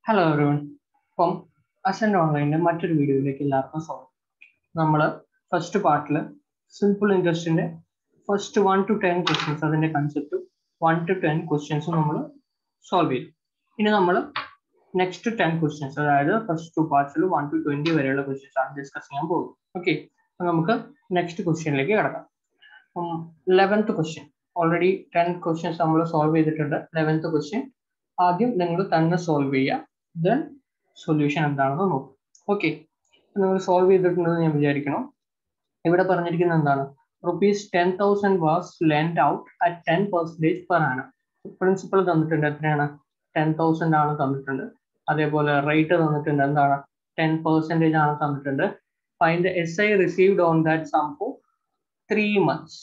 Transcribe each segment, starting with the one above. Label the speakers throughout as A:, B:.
A: hello everyone അപ്പം Ascend ഓൺലൈനിന്റെ മറ്റൊരു വീഡിയോയിലേക്ക് എല്ലാവർക്കും സ്വാഗതം നമ്മൾ ഫസ്റ്റ് പാർട്ടിൽ സിമ്പിൾ ഇൻട്രസ്റ്റിന്റെ first one to ten questions അതിന്റെ കൺസെപ്റ്റും വൺ ടു ടെൻ ക്വസ്റ്റ്യൻസും നമ്മൾ സോൾവ് ചെയ്തു ഇനി നമ്മൾ നെക്സ്റ്റ് ടെൻ ക്വസ്റ്റ്യൻസ് അതായത് ഫസ്റ്റ് ടു പാർട്സിൽ വൺ ടു ട്വന്റി വരെയുള്ള ക്വസ്റ്റ്യൻസ് ആണ് ഡിസ്കസ് ചെയ്യാൻ പോകുന്നത് ഓക്കെ നമുക്ക് നെക്സ്റ്റ് ക്വസ്റ്റ്യനിലേക്ക് കിടക്കാം eleventh question already ten questions നമ്മൾ സോൾവ് ചെയ്തിട്ടുണ്ട് ലെവൻത്ത് ക്വസ്റ്റ്യൻ ആദ്യം നിങ്ങൾ തന്നെ സോൾവ് ചെയ്യുക ദെൻ സൊല്യൂഷൻ എന്താണെന്ന് നോക്കും ഓക്കെ നിങ്ങൾ സോൾവ് ചെയ്തിട്ടുണ്ടെന്ന് ഞാൻ വിചാരിക്കണം ഇവിടെ പറഞ്ഞിരിക്കുന്നത് എന്താണ് rupees ten thousand was lent out at ten percentage per ആണ് പ്രിൻസിപ്പൾ തന്നിട്ടുണ്ട് എത്രയാണ് ടെൻ തൗസൻഡ് ആണ് തന്നിട്ടുണ്ട് അതേപോലെ റേറ്റ് തന്നിട്ടുണ്ട് എന്താണ് ടെൻ പെർസെൻറ്റേജ് ആണ് തന്നിട്ടുണ്ട് find S I received on that sum for three months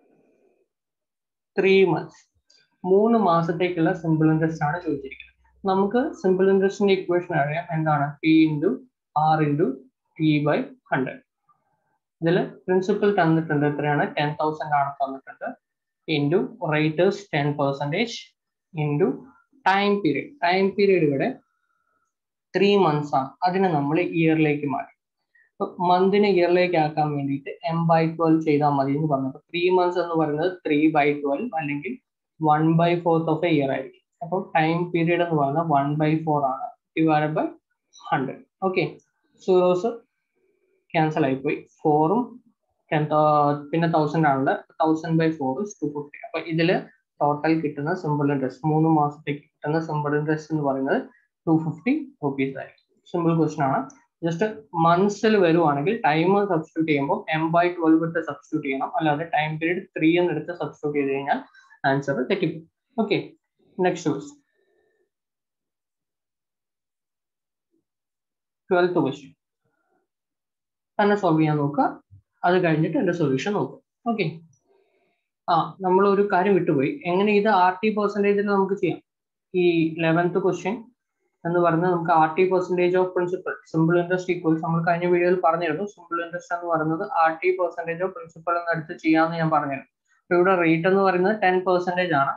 A: three months മൂന്ന് മാസത്തേക്കുള്ള സിമ്പിൾ ഇൻട്രസ്റ്റ് ആണ് ചോദിച്ചിരിക്കുന്നത് നമുക്ക് സിമ്പിൾ ഇൻട്രസ്റ്റിന്റെ ഇക്വേഷൻ അറിയാം എന്താണ് P into R into T by hundred ഇതിൽ പ്രിൻസിപ്പൽ തന്നിട്ടുണ്ട് എത്രയാണ് ടെൻ തൗസൻഡ് ആണ് തന്നിട്ടുണ്ട് into rate is ten percentage into time period time period ഇവിടെ ത്രീ മന്ത്സ് ആണ് അതിനെ നമ്മൾ ഇയറിലേക്ക് മാറ്റി മന്തിനെ ഇയറിലേക്ക് ആക്കാൻ വേണ്ടിയിട്ട് എം ബൈ ട്വൽവ് ചെയ്താൽ മതി എന്ന് പറഞ്ഞത് ത്രീ മന്ത്സ് എന്ന് പറയുന്നത് ത്രീ ബൈ ട്വൽവ് അല്ലെങ്കിൽ one by fourth of a year ആയിരിക്കും അപ്പോൾ ടൈം പീരീഡ് എന്ന് പറയുന്നത് വൺ ബൈ ഫോർ ആണ് divide by hundred okay zeros cancel ആയിപ്പോയി ഫോറും ടെൻ പിന്നെ തൗസൻഡ് ആണുള്ളത് thousand by four two fifty അപ്പൊ ഇതിൽ ടോട്ടൽ കിട്ടുന്ന സിമ്പിൾ ഇൻട്രസ്റ്റ് മൂന്ന് മാസത്തേക്ക് കിട്ടുന്ന സിമ്പിൾ ഇൻട്രസ്റ്റ് എന്ന് പറയുന്നത് ടു ഫിഫ്റ്റി റുപ്പീസ് ആയിരിക്കും സിമ്പിൾ ക്വസ്റ്റൻ ആണ് ജസ്റ്റ് മന്ത്സിൽ വരുവാണെങ്കിൽ ടൈം സബ്സ്റ്റിറ്റ്യൂട്ട് ചെയ്യുമ്പോൾ എം ബൈ ട്വൽവ് എടുത്ത് സബ്സ്റ്റിറ്റ്യൂട്ട് ചെയ്യണം അല്ലാതെ ടൈം പീരീഡ് ത്രീ എന്ന് എടുത്ത് സബ്സ്റ്റിറ്റ്യൂട്ട് ചെയ്ത് കഴിഞ്ഞാൽ ആൻസർ തെറ്റിപ്പോകും okay next question twelfth question തന്നെ സോൾവ് ചെയ്യാൻ നോക്കുക അത് കഴിഞ്ഞിട്ട് എന്റെ സൊല്യൂഷൻ നോക്കുക ഓക്കെ ആ നമ്മൾ ഒരു കാര്യം വിട്ടുപോയി എങ്ങനെ ഇത് ആർ ടി പെർസെൻറ്റേജിൽ നമുക്ക് ചെയ്യാം ഈ ലെവൻത്ത് ക്വസ്റ്റ്യൻ എന്ന് പറയുന്നത് നമുക്ക് R T percentage of principal simple interest equals നമ്മൾ കഴിഞ്ഞ വീഡിയോയിൽ പറഞ്ഞിരുന്നു സിമ്പിൾ ഇൻട്രസ്റ്റ് എന്ന് പറയുന്നത് R T percentage of principal എന്ന് എടുത്ത് ചെയ്യാമെന്ന് ഞാൻ പറഞ്ഞിരുന്നു അപ്പൊ ഇവിടെ റേറ്റ് എന്ന് പറയുന്നത് ടെൻ പെർസെൻറ്റേജ് ആണ്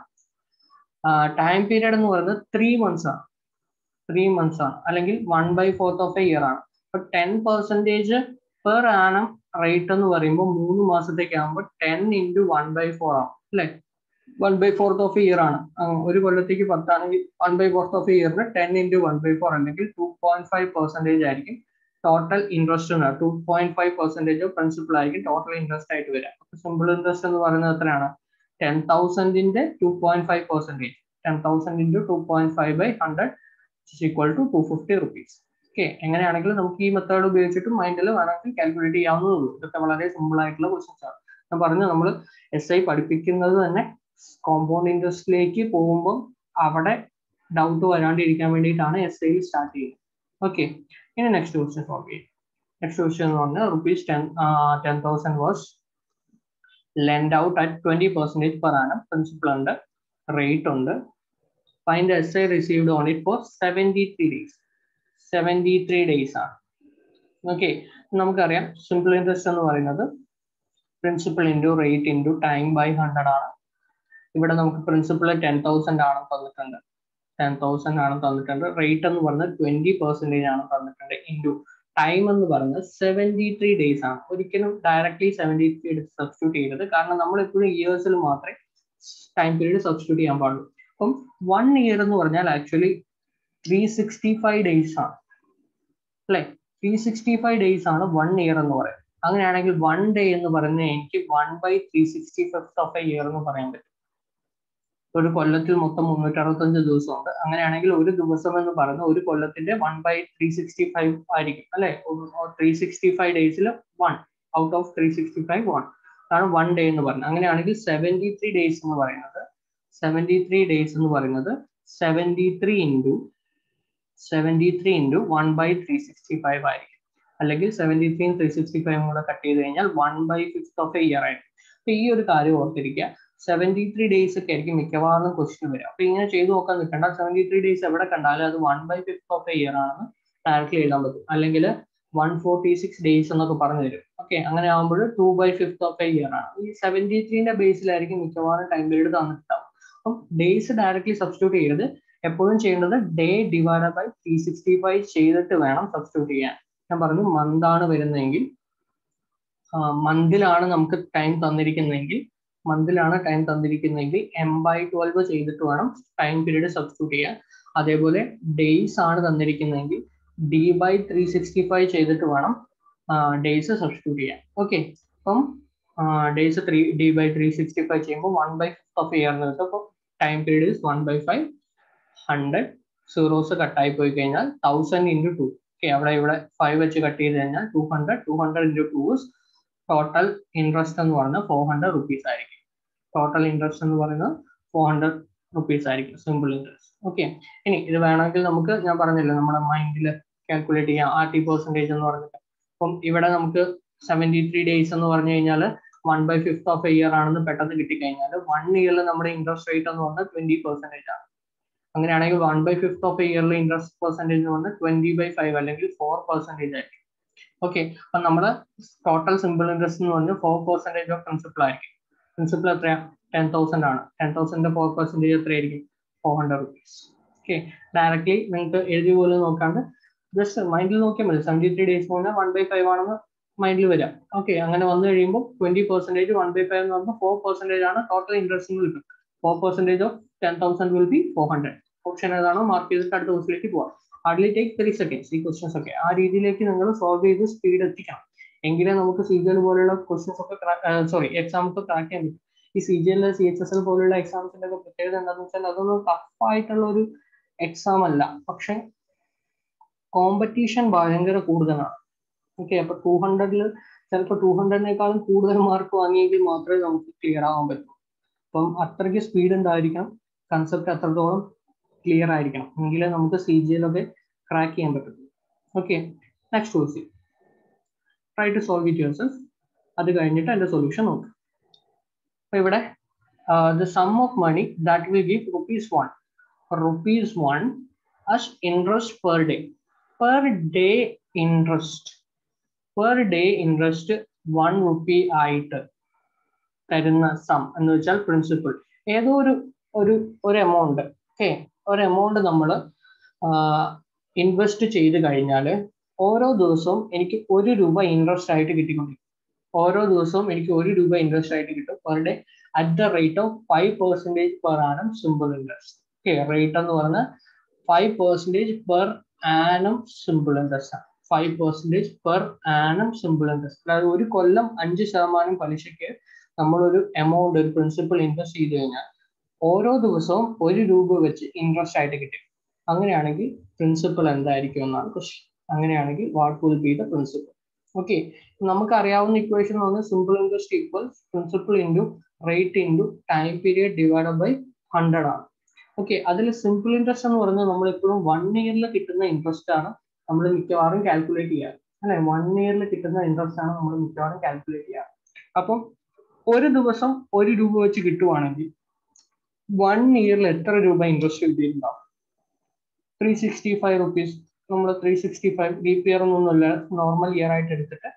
A: ടൈം പീരീഡ് എന്ന് പറയുന്നത് ത്രീ മന്ത്സ് ആണ് ത്രീ മന്ത്സ് ആണ് അല്ലെങ്കിൽ one by fourth of a year ആണ് അപ്പൊ ten percentage per annum rate എന്ന് പറയുമ്പോൾ മൂന്ന് മാസത്തേക്ക് ആകുമ്പോൾ ten into one by four ആവും അല്ലെ one by fourth of year ആണ് ഒരു കൊല്ലത്തേക്ക് പത്താണെങ്കിൽ വൺ ബൈ ഫോർത്ത് ഓഫ് ഇയറിന് ten into one by four അല്ലെങ്കിൽ ടു പോയിന്റ് ഫൈവ് പെർസെൻറ്റേജ് ആയിരിക്കും total interest to point five percentage of principal ആയിരിക്കും ടോട്ടൽ ഇൻട്രസ്റ്റ് ആയിട്ട് വരിക സിമ്പിൾ ഇൻട്രസ്റ്റ് എന്ന് പറയുന്നത് എത്രയാണ് ടെൻ തൗസൻഡിന്റെ two point five percentage ten thousand into two point five by hundred equal to two fifty rupees okay എങ്ങനെയാണെങ്കിലും നമുക്ക് ഈ മെത്തേഡ് ഉപയോഗിച്ചിട്ട് മൈൻഡിൽ വേണമെങ്കിൽ കാൽക്കുലേറ്റ് ചെയ്യാവുന്നതേ ഉള്ളൂ ഇതൊക്കെ വളരെ സിമ്പിൾ ആയിട്ടുള്ള ക്വസ്റ്റ്യൻസ് ആണ് ഞാൻ പറഞ്ഞു നമ്മൾ എസ് ഐ പഠിപ്പിക്കുന്നത് തന്നെ കോമ്പൗണ്ട് ഇൻട്രസ്റ്റിലേക്ക് പോകുമ്പോൾ അവിടെ ഡൗട്ട് വരാണ്ടിരിക്കാൻ വേണ്ടിയിട്ടാണ് എസ് ഐ സ്റ്റാർട്ട് ചെയ്യുന്നത് ഓക്കെ ഇനി നെക്സ്റ്റ് ക്വസ്റ്റ്യൻ സോൾവ് ചെയ്യും നെക്സ്റ്റ് ക്വസ്റ്റ്യൻ എന്ന് പറഞ്ഞാൽ rupees ten ten thousand was lent out at twenty percentage per annum principal ഉണ്ട് റേറ്റ് ഉണ്ട് find S I received on it for seventy three days seventy three days ആണ് okay നമുക്കറിയാം simple interest എന്ന് പറയുന്നത് principal into rate into time by hundred ആണ് ഇവിടെ നമുക്ക് principal ten thousand ആണ് തന്നിട്ടുണ്ട് ടെൻ തൗസൻഡ് ആണ് തന്നിട്ടുണ്ട് റേറ്റ് എന്ന് പറയുന്നത് ട്വന്റി പെർസെൻറ്റേജ് ആണ് തന്നിട്ടുണ്ട് ഇൻറ്റു ടൈം എന്ന് പറയുന്നത് സെവൻറ്റി ത്രീ ഡേയ്സ് ആണ് ഒരിക്കലും ഡയറക്ട്ലി സെവൻറ്റി ത്രീ സബ്സ്റ്റിറ്റ്യൂട്ട് ചെയ്യരുത് കാരണം നമ്മൾ എപ്പോഴും ഇയേഴ്സിൽ മാത്രമേ ടൈം പീരീഡ് സബ്സ്റ്റിറ്റ്യൂട്ട് ചെയ്യാൻ പാടുള്ളൂ അപ്പം വൺ ഇയർ എന്ന് പറഞ്ഞാൽ actually three sixty five days ആണ് അല്ലെ ത്രീ സിക്സ്റ്റി ഫൈവ് ഡേയ്സ് ആണ് വൺ ഇയർ എന്ന് പറയുന്നത് അങ്ങനെയാണെങ്കിൽ വൺ ഡേ എന്ന് പറയുന്നത് എനിക്ക് one by three sixty fifth of a year എന്ന് പറയാൻ പറ്റും ഒരു കൊല്ലത്തിൽ മൊത്തം മുന്നൂറ്റി അറുപത്തഞ്ച് ദിവസമുണ്ട് അങ്ങനെയാണെങ്കിൽ ഒരു ദിവസം എന്ന് പറയുന്നത് ഒരു കൊല്ലത്തിന്റെ one by three sixty five ആയിരിക്കും അല്ലെ ത്രീ സിക്സ്റ്റി ഫൈവ് ഡേയ്സിൽ one out of three sixty five one അതാണ് വൺ ഡേ എന്ന് പറയുന്നത് അങ്ങനെയാണെങ്കിൽ സെവൻറ്റി ത്രീ ഡേയ്സ് എന്ന് പറയുന്നത് സെവൻറ്റി ത്രീ ഡേയ്സ് എന്ന് പറയുന്നത് seventy three into seventy three into one by three sixty five ആയിരിക്കും അല്ലെങ്കിൽ seventy three three sixty five കൂടെ കട്ട് ചെയ്ത് കഴിഞ്ഞാൽ one by fifth of a year ആയിരിക്കും അപ്പൊ ഈ ഒരു കാര്യം ഓർത്തിരിക്കുക സെവൻറ്റി ത്രീ ഡേയ്സ് ഒക്കെ ആയിരിക്കും മിക്കവാറും ക്വസ്റ്റ്യൻ വരിക അപ്പൊ ഇങ്ങനെ ചെയ്തു നോക്കാൻ നിൽക്കേണ്ട സെവൻറ്റി ത്രീ ഡേയ്സ് എവിടെ കണ്ടാലും അത് one by fifth of a year ആണെന്ന് ഡയറക്റ്റ്ലി എഴുതാൻ പറ്റും അല്ലെങ്കിൽ വൺ ഫോർട്ടി സിക്സ് ഡേയ്സ് എന്നൊക്കെ പറഞ്ഞു തരും ഓക്കെ അങ്ങനെ ആകുമ്പോൾ two by fifth of a year ആണ് ഈ സെവൻറ്റി ത്രീന്റെ ബേസിലായിരിക്കും മിക്കവാറും ടൈം പീരീഡ് തന്നിട്ടുണ്ടാവും അപ്പം ഡേയ്സ് ഡയറക്ട്ലി സബ്സ്റ്റിറ്റ്യൂട്ട് ചെയ്യരുത് എപ്പോഴും ചെയ്യേണ്ടത് day divide by three sixty five ചെയ്തിട്ട് വേണം സബ്സ്റ്റിറ്റ്യൂട്ട് ചെയ്യാൻ ഞാൻ പറഞ്ഞു മന്ത് ആണ് വരുന്നതെങ്കിൽ മന്തിലാണ് നമുക്ക് ടൈം തന്നിരിക്കുന്നതെങ്കിൽ മന്തിലാണ് ടൈം തന്നിരിക്കുന്നതെങ്കിൽ എം ബൈ ട്വൽവ് ചെയ്തിട്ട് വേണം ടൈം പീരീഡ് സബ്സ്റ്റിറ്റ്യൂട്ട് ചെയ്യാൻ അതേപോലെ ഡേയ്സ് ആണ് തന്നിരിക്കുന്നതെങ്കിൽ D by three sixty five ചെയ്തിട്ട് വേണം ഡേയ്സ് സബ്സ്റ്റിറ്റ്യൂട്ട് ചെയ്യാൻ ഓക്കെ അപ്പം days three D by three sixty five ചെയ്യുമ്പോൾ one by fifth of year എന്ന് കിട്ടും അപ്പോൾ time period is one by five hundred zeros കട്ടായി പോയി കഴിഞ്ഞാൽ തൗസൻഡ് ഇൻറ്റു ടു ഓക്കെ അവിടെ ഇവിടെ ഫൈവ് വെച്ച് കട്ട് ചെയ്ത് കഴിഞ്ഞാൽ two hundred two hundred into two total interest എന്ന് പറയുന്നത് ഫോർ ഹൺഡ്രഡ് റുപ്പീസ് ആയിരിക്കും ടോട്ടൽ ഇൻട്രസ്റ്റ് എന്ന് പറയുന്നത് ഫോർ ഹൺഡ്രഡ് റുപ്പീസ് ആയിരിക്കും സിമ്പിൾ ഇൻട്രസ്റ്റ് ഓക്കെ ഇനി ഇത് വേണമെങ്കിൽ നമുക്ക് ഞാൻ പറഞ്ഞില്ല നമ്മുടെ മൈൻഡിൽ കാൽക്കുലേറ്റ് ചെയ്യാം ആർ ടി പെർസെൻറ്റേജ് എന്ന് പറഞ്ഞിട്ട് അപ്പം ഇവിടെ നമുക്ക് സെവൻറ്റി ത്രീ ഡേയ്സ് എന്ന് പറഞ്ഞു കഴിഞ്ഞാൽ one by fifth of year ആണെന്ന് പെട്ടെന്ന് കിട്ടിക്കഴിഞ്ഞാൽ വൺ ഇയറിൽ നമ്മുടെ ഇൻട്രസ്റ്റ് റേറ്റ് എന്ന് പറഞ്ഞാൽ ട്വന്റി പെർസെൻറ്റേജ് ആണ് അങ്ങനെയാണെങ്കിൽ വൺ ബൈ ഫിഫ്ത്ത് ഓഫ് ഇയറിൽ ഇൻട്രസ്റ്റ് പെർസെൻറ്റേജ് എന്ന് പറഞ്ഞാൽ ട്വന്റി ബൈ ഫൈവ് അല്ലെങ്കിൽ ഫോർ പെർസെൻറ്റേജ് ആയിരിക്കും ഓക്കെ അപ്പൊ നമ്മുടെ ടോട്ടൽ സിമ്പിൾ ഇൻട്രസ്റ്റ് എന്ന് പറഞ്ഞാൽ ഫോർ പെർസെൻറ്റേജ് ഓഫ് പ്രിൻസിപ്പൾ ആയിരിക്കും പ്രിൻസിപ്പൾ എത്രയാ ടെൻ തൗസൻഡ് ആണ് ടെൻ തൗസൻഡിന്റെ ഫോർ പെർസെൻറ്റേജ് എത്രയായിരിക്കും four hundred rupees okay directly നിങ്ങൾക്ക് എഴുതി പോലും നോക്കാണ്ട് ജസ്റ്റ് മൈൻഡിൽ നോക്കിയാൽ മതി സെവൻറ്റി ത്രീ ഡേയ്സ് പറഞ്ഞാൽ വൺ ബൈ ഫൈവ് ആണെന്ന് മൈൻഡിൽ വരാം ഓക്കെ അങ്ങനെ വന്നു കഴിയുമ്പോൾ twenty percentage one by five എന്ന് പറയുമ്പോൾ ഫോർ പെർസെൻറ്റേജ് ആണ് ടോട്ടൽ ഇൻട്രസ്റ്റ് കിട്ടും four percentage of ten thousand will be four hundred option ഏതാണോ മാർക്ക് ചെയ്തിട്ട് അടുത്ത ക്വസ്റ്റിലേക്ക് പോവാം ഹാർഡ്ലി ടേക്ക് ത്രീ സെക്കൻഡ്സ് ഈ ക്വസ്റ്റ്യൻസ് ഒക്കെ ആ രീതിയിലേക്ക് നിങ്ങൾ സോൾവ് ചെയ്ത് സ്പീഡ് എത്തിക്കണം എങ്കിലേ നമുക്ക് സി ജി എൽ പോലുള്ള ക്വസ്റ്റ്യൻസ് ഒക്കെ സോറി എക്സാം ഒക്കെ ക്രാക്ക് ചെയ്യാൻ പറ്റും ഈ C G L C H S L പോലുള്ള എക്സാംസിന്റെ ഒക്കെ പ്രത്യേകത എന്താണെന്ന് വെച്ചാൽ അതൊന്നും ടഫ് ആയിട്ടുള്ള ഒരു എക്സാം അല്ല പക്ഷെ കോമ്പറ്റീഷൻ ഭയങ്കര കൂടുതലാണ് ഓക്കെ അപ്പൊ ടു ഹൺഡ്രഡിൽ ചിലപ്പോൾ ടു ഹൺഡ്രഡിനേക്കാളും കൂടുതൽ മാർക്ക് വാങ്ങിയെങ്കിൽ മാത്രമേ നമുക്ക് ക്ലിയർ ആവാൻ പറ്റൂ അപ്പം അത്രയ്ക്ക് സ്പീഡ് ഉണ്ടായിരിക്കണം കൺസെപ്റ്റ് അത്രത്തോളം ക്ലിയർ ആയിരിക്കണം എങ്കിലേ നമുക്ക് സി ജി എല്ലൊക്കെ ക്രാക്ക് ചെയ്യാൻ പറ്റും okay next question try to solve it yourself അത് കഴിഞ്ഞിട്ട് അതിന്റെ സൊല്യൂഷൻ നോക്കാം അപ്പൊ ഇവിടെ the sum of money that will give rupees one rupees one as interest per day per day interest per day interest one rupee ആയിട്ട് തരുന്ന some എന്ന് വെച്ചാൽ പ്രിൻസിപ്പിൾ ഏതോ ഒരു ഒരു ഒരു എമൗണ്ട് ഓക്കെ ഒരു എമൗണ്ട് നമ്മൾ ഇൻവെസ്റ്റ് ചെയ്ത് കഴിഞ്ഞാൽ ഓരോ ദിവസവും എനിക്ക് ഒരു രൂപ ഇൻട്രസ്റ്റ് ആയിട്ട് കിട്ടിക്കൊണ്ടിരിക്കും ഓരോ ദിവസവും എനിക്ക് ഒരു രൂപ ഇൻട്രസ്റ്റ് ആയിട്ട് കിട്ടും per day at the rate of five percentage per annum simple interest okay rate എന്ന് പറഞ്ഞാൽ five percentage per annum simple interest ആണ് five percentage per annum simple interest അതായത് ഒരു കൊല്ലം അഞ്ച് ശതമാനം പലിശയ്ക്ക് നമ്മളൊരു എമൗണ്ട് ഒരു പ്രിൻസിപ്പൽ ഇൻവെസ്റ്റ് ചെയ്ത് കഴിഞ്ഞാൽ ഓരോ ദിവസവും ഒരു രൂപ വെച്ച് ഇൻട്രസ്റ്റ് ആയിട്ട് കിട്ടും അങ്ങനെയാണെങ്കിൽ പ്രിൻസിപ്പൽ എന്തായിരിക്കും എന്നാണ് ക്വസ്റ്റ്യൻ അങ്ങനെയാണെങ്കിൽ what will be the principal okay നമുക്ക് അറിയാവുന്ന ഇക്വേഷൻ എന്ന് പറഞ്ഞാൽ simple interest equal principal into rate into time period divide by hundred ആണ് ഓക്കെ അതിൽ സിമ്പിൾ ഇൻട്രസ്റ്റ് എന്ന് പറഞ്ഞാൽ നമ്മൾ എപ്പോഴും വൺ ഇയറിൽ കിട്ടുന്ന ഇൻട്രസ്റ്റ് ആണ് നമ്മൾ മിക്കവാറും കാൽക്കുലേറ്റ് ചെയ്യാറ് അല്ലെ വൺ ഇയറിൽ കിട്ടുന്ന ഇൻട്രസ്റ്റ് ആണ് നമ്മൾ മിക്കവാറും കാൽക്കുലേറ്റ് ചെയ്യാറ് അപ്പം ഒരു ദിവസം ഒരു രൂപ വെച്ച് കിട്ടുവാണെങ്കിൽ വൺ ഇയറിൽ എത്ര രൂപ ഇൻട്രസ്റ്റ് കിട്ടിയിട്ടുണ്ടാവും ത്രീ സിക്സ്റ്റി ഫൈവ് റുപ്പീസ് നമ്മൾ three sixty five leap year ഒന്നുമല്ല നോർമൽ ഇയർ ആയിട്ട് എടുത്തിട്ട്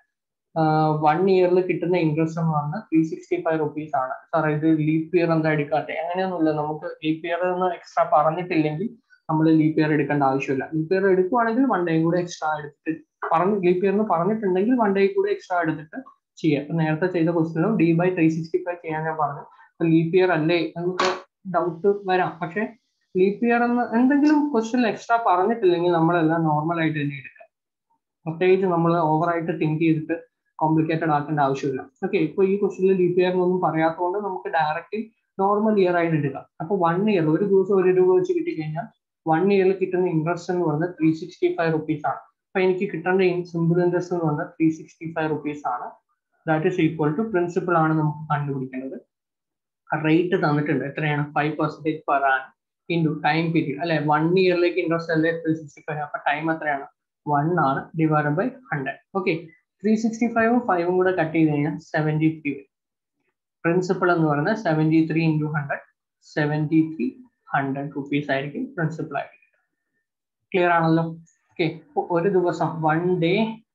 A: വൺ ഇയറിൽ കിട്ടുന്ന ഇൻട്രസ്റ്റ് എന്ന് പറഞ്ഞാൽ ത്രീ സിക്സ്റ്റി ഫൈവ് റുപ്പീസ് ആണ് സാർ ഇത് ലീപ് ഇയർ എന്താ എടുക്കാത്തെ അങ്ങനെയൊന്നുമില്ല നമുക്ക് ലീപ് ഇയർ എന്ന് എക്സ്ട്രാ പറഞ്ഞിട്ടില്ലെങ്കിൽ നമ്മൾ ലീപ് ഇയർ എടുക്കേണ്ട ആവശ്യമില്ല ലീപ് ഇയർ എടുക്കുവാണെങ്കിൽ വൺ ഡേ കൂടെ എക്സ്ട്രാ എടുത്തിട്ട് പറഞ്ഞ് ലീപ് ഇയർ എന്ന് പറഞ്ഞിട്ടുണ്ടെങ്കിൽ വൺ ഡേ കൂടെ എക്സ്ട്രാ എടുത്തിട്ട് ചെയ്യാം ഇപ്പൊ നേരത്തെ ചെയ്ത ക്വസ്റ്റിനും D by three sixty five ചെയ്യാൻ ഞാൻ പറഞ്ഞു അപ്പൊ ലീപ് ഇയർ അല്ലേ നമുക്ക് ഡൗട്ട് വരാം പക്ഷെ ലീപ് ഇയർ എന്ന് എന്തെങ്കിലും ക്വസ്റ്റ്യൻ എക്സ്ട്രാ പറഞ്ഞിട്ടില്ലെങ്കിൽ നമ്മളെല്ലാം നോർമൽ ആയിട്ട് തന്നെ എടുക്കുക പ്രത്യേകിച്ച് നമ്മൾ ഓവറായിട്ട് തിങ്ക് ചെയ്തിട്ട് കോംപ്ലിക്കേറ്റഡ് ആക്കേണ്ട ആവശ്യമില്ല ഓക്കെ ഇപ്പൊ ഈ ക്വസ്റ്റ്യനിൽ ലീപ് ഇയർ എന്നൊന്നും പറയാത്തതുകൊണ്ട് നമുക്ക് ഡയറക്റ്റ്ലി നോർമൽ ഇയർ ആയിട്ട് എടുക്കാം അപ്പൊ വൺ ഇയർ ഒരു ദിവസം ഒരു രൂപ വെച്ച് കിട്ടിക്കഴിഞ്ഞാൽ വൺ ഇയറിൽ കിട്ടുന്ന ഇൻട്രസ്റ്റ് എന്ന് പറയുന്നത് ത്രീ സിക്സ്റ്റി ഫൈവ് റുപ്പീസ് ആണ് അപ്പൊ എനിക്ക് കിട്ടേണ്ട സിമ്പിൾ ഇൻട്രസ്റ്റ് എന്ന് പറഞ്ഞാൽ ത്രീ സിക്സ്റ്റി ഫൈവ് റുപ്പീസ് ആണ് that is equal to principal ആണ് നമുക്ക് കണ്ടുപിടിക്കേണ്ടത് റേറ്റ് തന്നിട്ടുണ്ട് എത്രയാണ് ഫൈവ് പെർസെന്റേജ് പെർ ആണ് ഇൻറ്റു ടൈം പീരീഡ് അല്ലെ വൺ ഇയറിലേക്ക് ഇൻട്രസ്റ്റ് അല്ലേ ത്രീ സിക്സ്റ്റി ഫൈവ് അപ്പൊ ടൈം എത്രയാണ് വൺ ആണ് divide by hundred okay three sixty five ഫൈവും കൂടെ കട്ട് ചെയ്ത് കഴിഞ്ഞാൽ സെവൻറ്റി ത്രീ വരും പ്രിൻസിപ്പൾ എന്ന് പറയുന്നത് seventy three into hundred seventy three hundred rupees ആയിരിക്കും പ്രിൻസിപ്പൾ ആയിട്ട് ക്ലിയർ ആണല്ലോ ഓക്കെ ഒരു ദിവസം വൺ ഡേ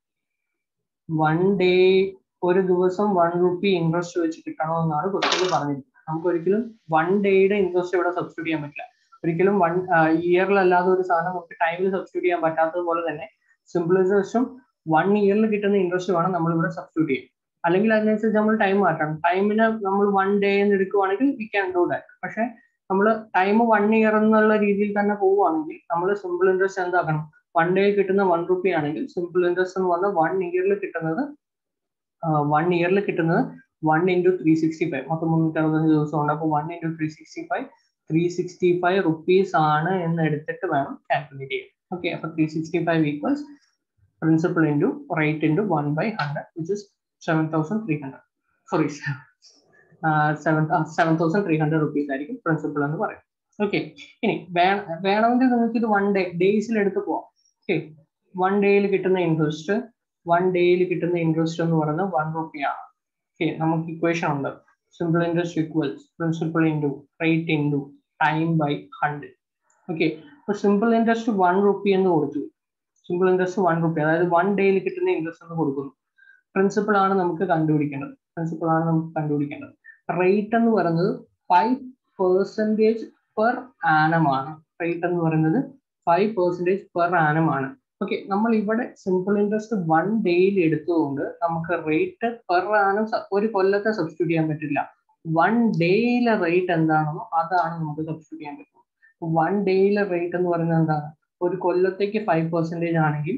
A: വൺ ഡേ ഒരു ദിവസം വൺ റുപ്പി ഇൻട്രസ്റ്റ് വെച്ച് കിട്ടണമെന്നാണ് ക്വസ്റ്റ്യൻ പറഞ്ഞിരിക്കുന്നത് നമുക്ക് ഒരിക്കലും വൺ ഡേയുടെ ഇൻട്രസ്റ്റ് ഇവിടെ സബ്സ്റ്റിറ്റ്യൂട്ട് ചെയ്യാൻ പറ്റില്ല ഒരിക്കലും വൺ ഇയറിലല്ലാതെ ഒരു സാധനം നമുക്ക് ടൈമിൽ സബ്സ്റ്റിറ്റ്യൂട്ട് ചെയ്യാൻ പറ്റാത്തതുപോലെ തന്നെ സിമ്പിൾ ഇൻട്രസ്റ്റും വൺ ഇയറിൽ കിട്ടുന്ന ഇൻട്രസ്റ്റുമാണ് നമ്മൾ ഇവിടെ സബ്സ്റ്റിറ്റ്യൂട്ട് ചെയ്യുക അല്ലെങ്കിൽ അതിനനുസരിച്ച് നമ്മൾ ടൈം മാറ്റണം ടൈമിന് നമ്മൾ വൺ ഡേ എന്ന് എടുക്കുവാണെങ്കിൽ വി ക്യാൻ ഡു ദാറ്റ് പക്ഷെ നമ്മൾ ടൈം വൺ ഇയർ എന്നുള്ള രീതിയിൽ തന്നെ പോവുകയാണെങ്കിൽ നമ്മൾ സിമ്പിൾ ഇൻട്രസ്റ്റ് എന്താക്കണം വൺ ഡേ കിട്ടുന്ന വൺ റുപ്പി ആണെങ്കിൽ സിമ്പിൾ ഇൻട്രസ്റ്റ് എന്ന് പറഞ്ഞാൽ വൺ ഇയറിൽ കിട്ടുന്നത് വൺ ഇയറിൽ കിട്ടുന്നത് one into three sixty five മൊത്തം മുന്നൂറ്റി അറുപത്തഞ്ച് ദിവസം ഉണ്ട് അപ്പോൾ one into three sixty five three sixty five rupees ആണ് എന്ന് എടുത്തിട്ട് വേണം കാൽക്കുലേറ്റ് ചെയ്യാൻ ഓക്കെ അപ്പോൾ three sixty five equals principal into rate into one by hundred which is seven thousand three hundred sorry seven seven thousand three hundred rupees ആയിരിക്കും principal എന്ന് പറയും okay ഇനി വേണമെങ്കിൽ നിങ്ങൾക്ക് ഇത് വൺ ഡേ ഡേയ്സിൽ എടുത്ത് പോവാം ഓക്കെ വൺ ഡേയിൽ കിട്ടുന്ന ഇൻട്രസ്റ്റ് വൺ ഡേയിൽ കിട്ടുന്ന ഇൻട്രസ്റ്റ് എന്ന് പറയുന്നത് വൺ റുപ്പിയാണ് ഓക്കെ നമുക്ക് ഇക്വേഷൻ ഉണ്ട് simple interest equals principal into rate into time by hundred okay അപ്പൊ സിമ്പിൾ ഇൻട്രസ്റ്റ് വൺ റുപ്പി എന്ന് കൊടുത്തു സിമ്പിൾ ഇൻട്രസ്റ്റ് വൺ റുപ്പി അതായത് വൺ ഡേയിൽ കിട്ടുന്ന ഇൻട്രസ്റ്റ് എന്ന് കൊടുക്കുന്നു പ്രിൻസിപ്പിൾ ആണ് നമുക്ക് കണ്ടുപിടിക്കേണ്ടത് പ്രിൻസിപ്പിൾ ആണ് നമുക്ക് കണ്ടുപിടിക്കേണ്ടത് റേറ്റ് എന്ന് പറയുന്നത് ഫൈവ് പെർസെൻറ്റേജ് പെർ ആനം ആണ് റേറ്റ് എന്ന് പറയുന്നത് ഫൈവ് പെർസെൻറ്റേജ് പെർ ആനം ആണ് ഓക്കെ നമ്മൾ ഇവിടെ സിമ്പിൾ ഇൻട്രസ്റ്റ് വൺ ഡേയിൽ എടുത്തുകൊണ്ട് നമുക്ക് റേറ്റ് പെർ ആനം ഒരു കൊല്ലത്തെ സബ്സ്റ്റിറ്റ്യൂട്ട് ചെയ്യാൻ പറ്റില്ല വൺ ഡേയിലെ റേറ്റ് എന്താണോ അതാണ് നമുക്ക് സബ്സ്റ്റിറ്റ്യൂട്ട് ചെയ്യാൻ പറ്റും വൺ ഡേയിലെ റേറ്റ് എന്ന് പറയുന്നത് എന്താണ് ഒരു കൊല്ലത്തേക്ക് ഫൈവ് പെർസെൻറ്റേജ് ആണെങ്കിൽ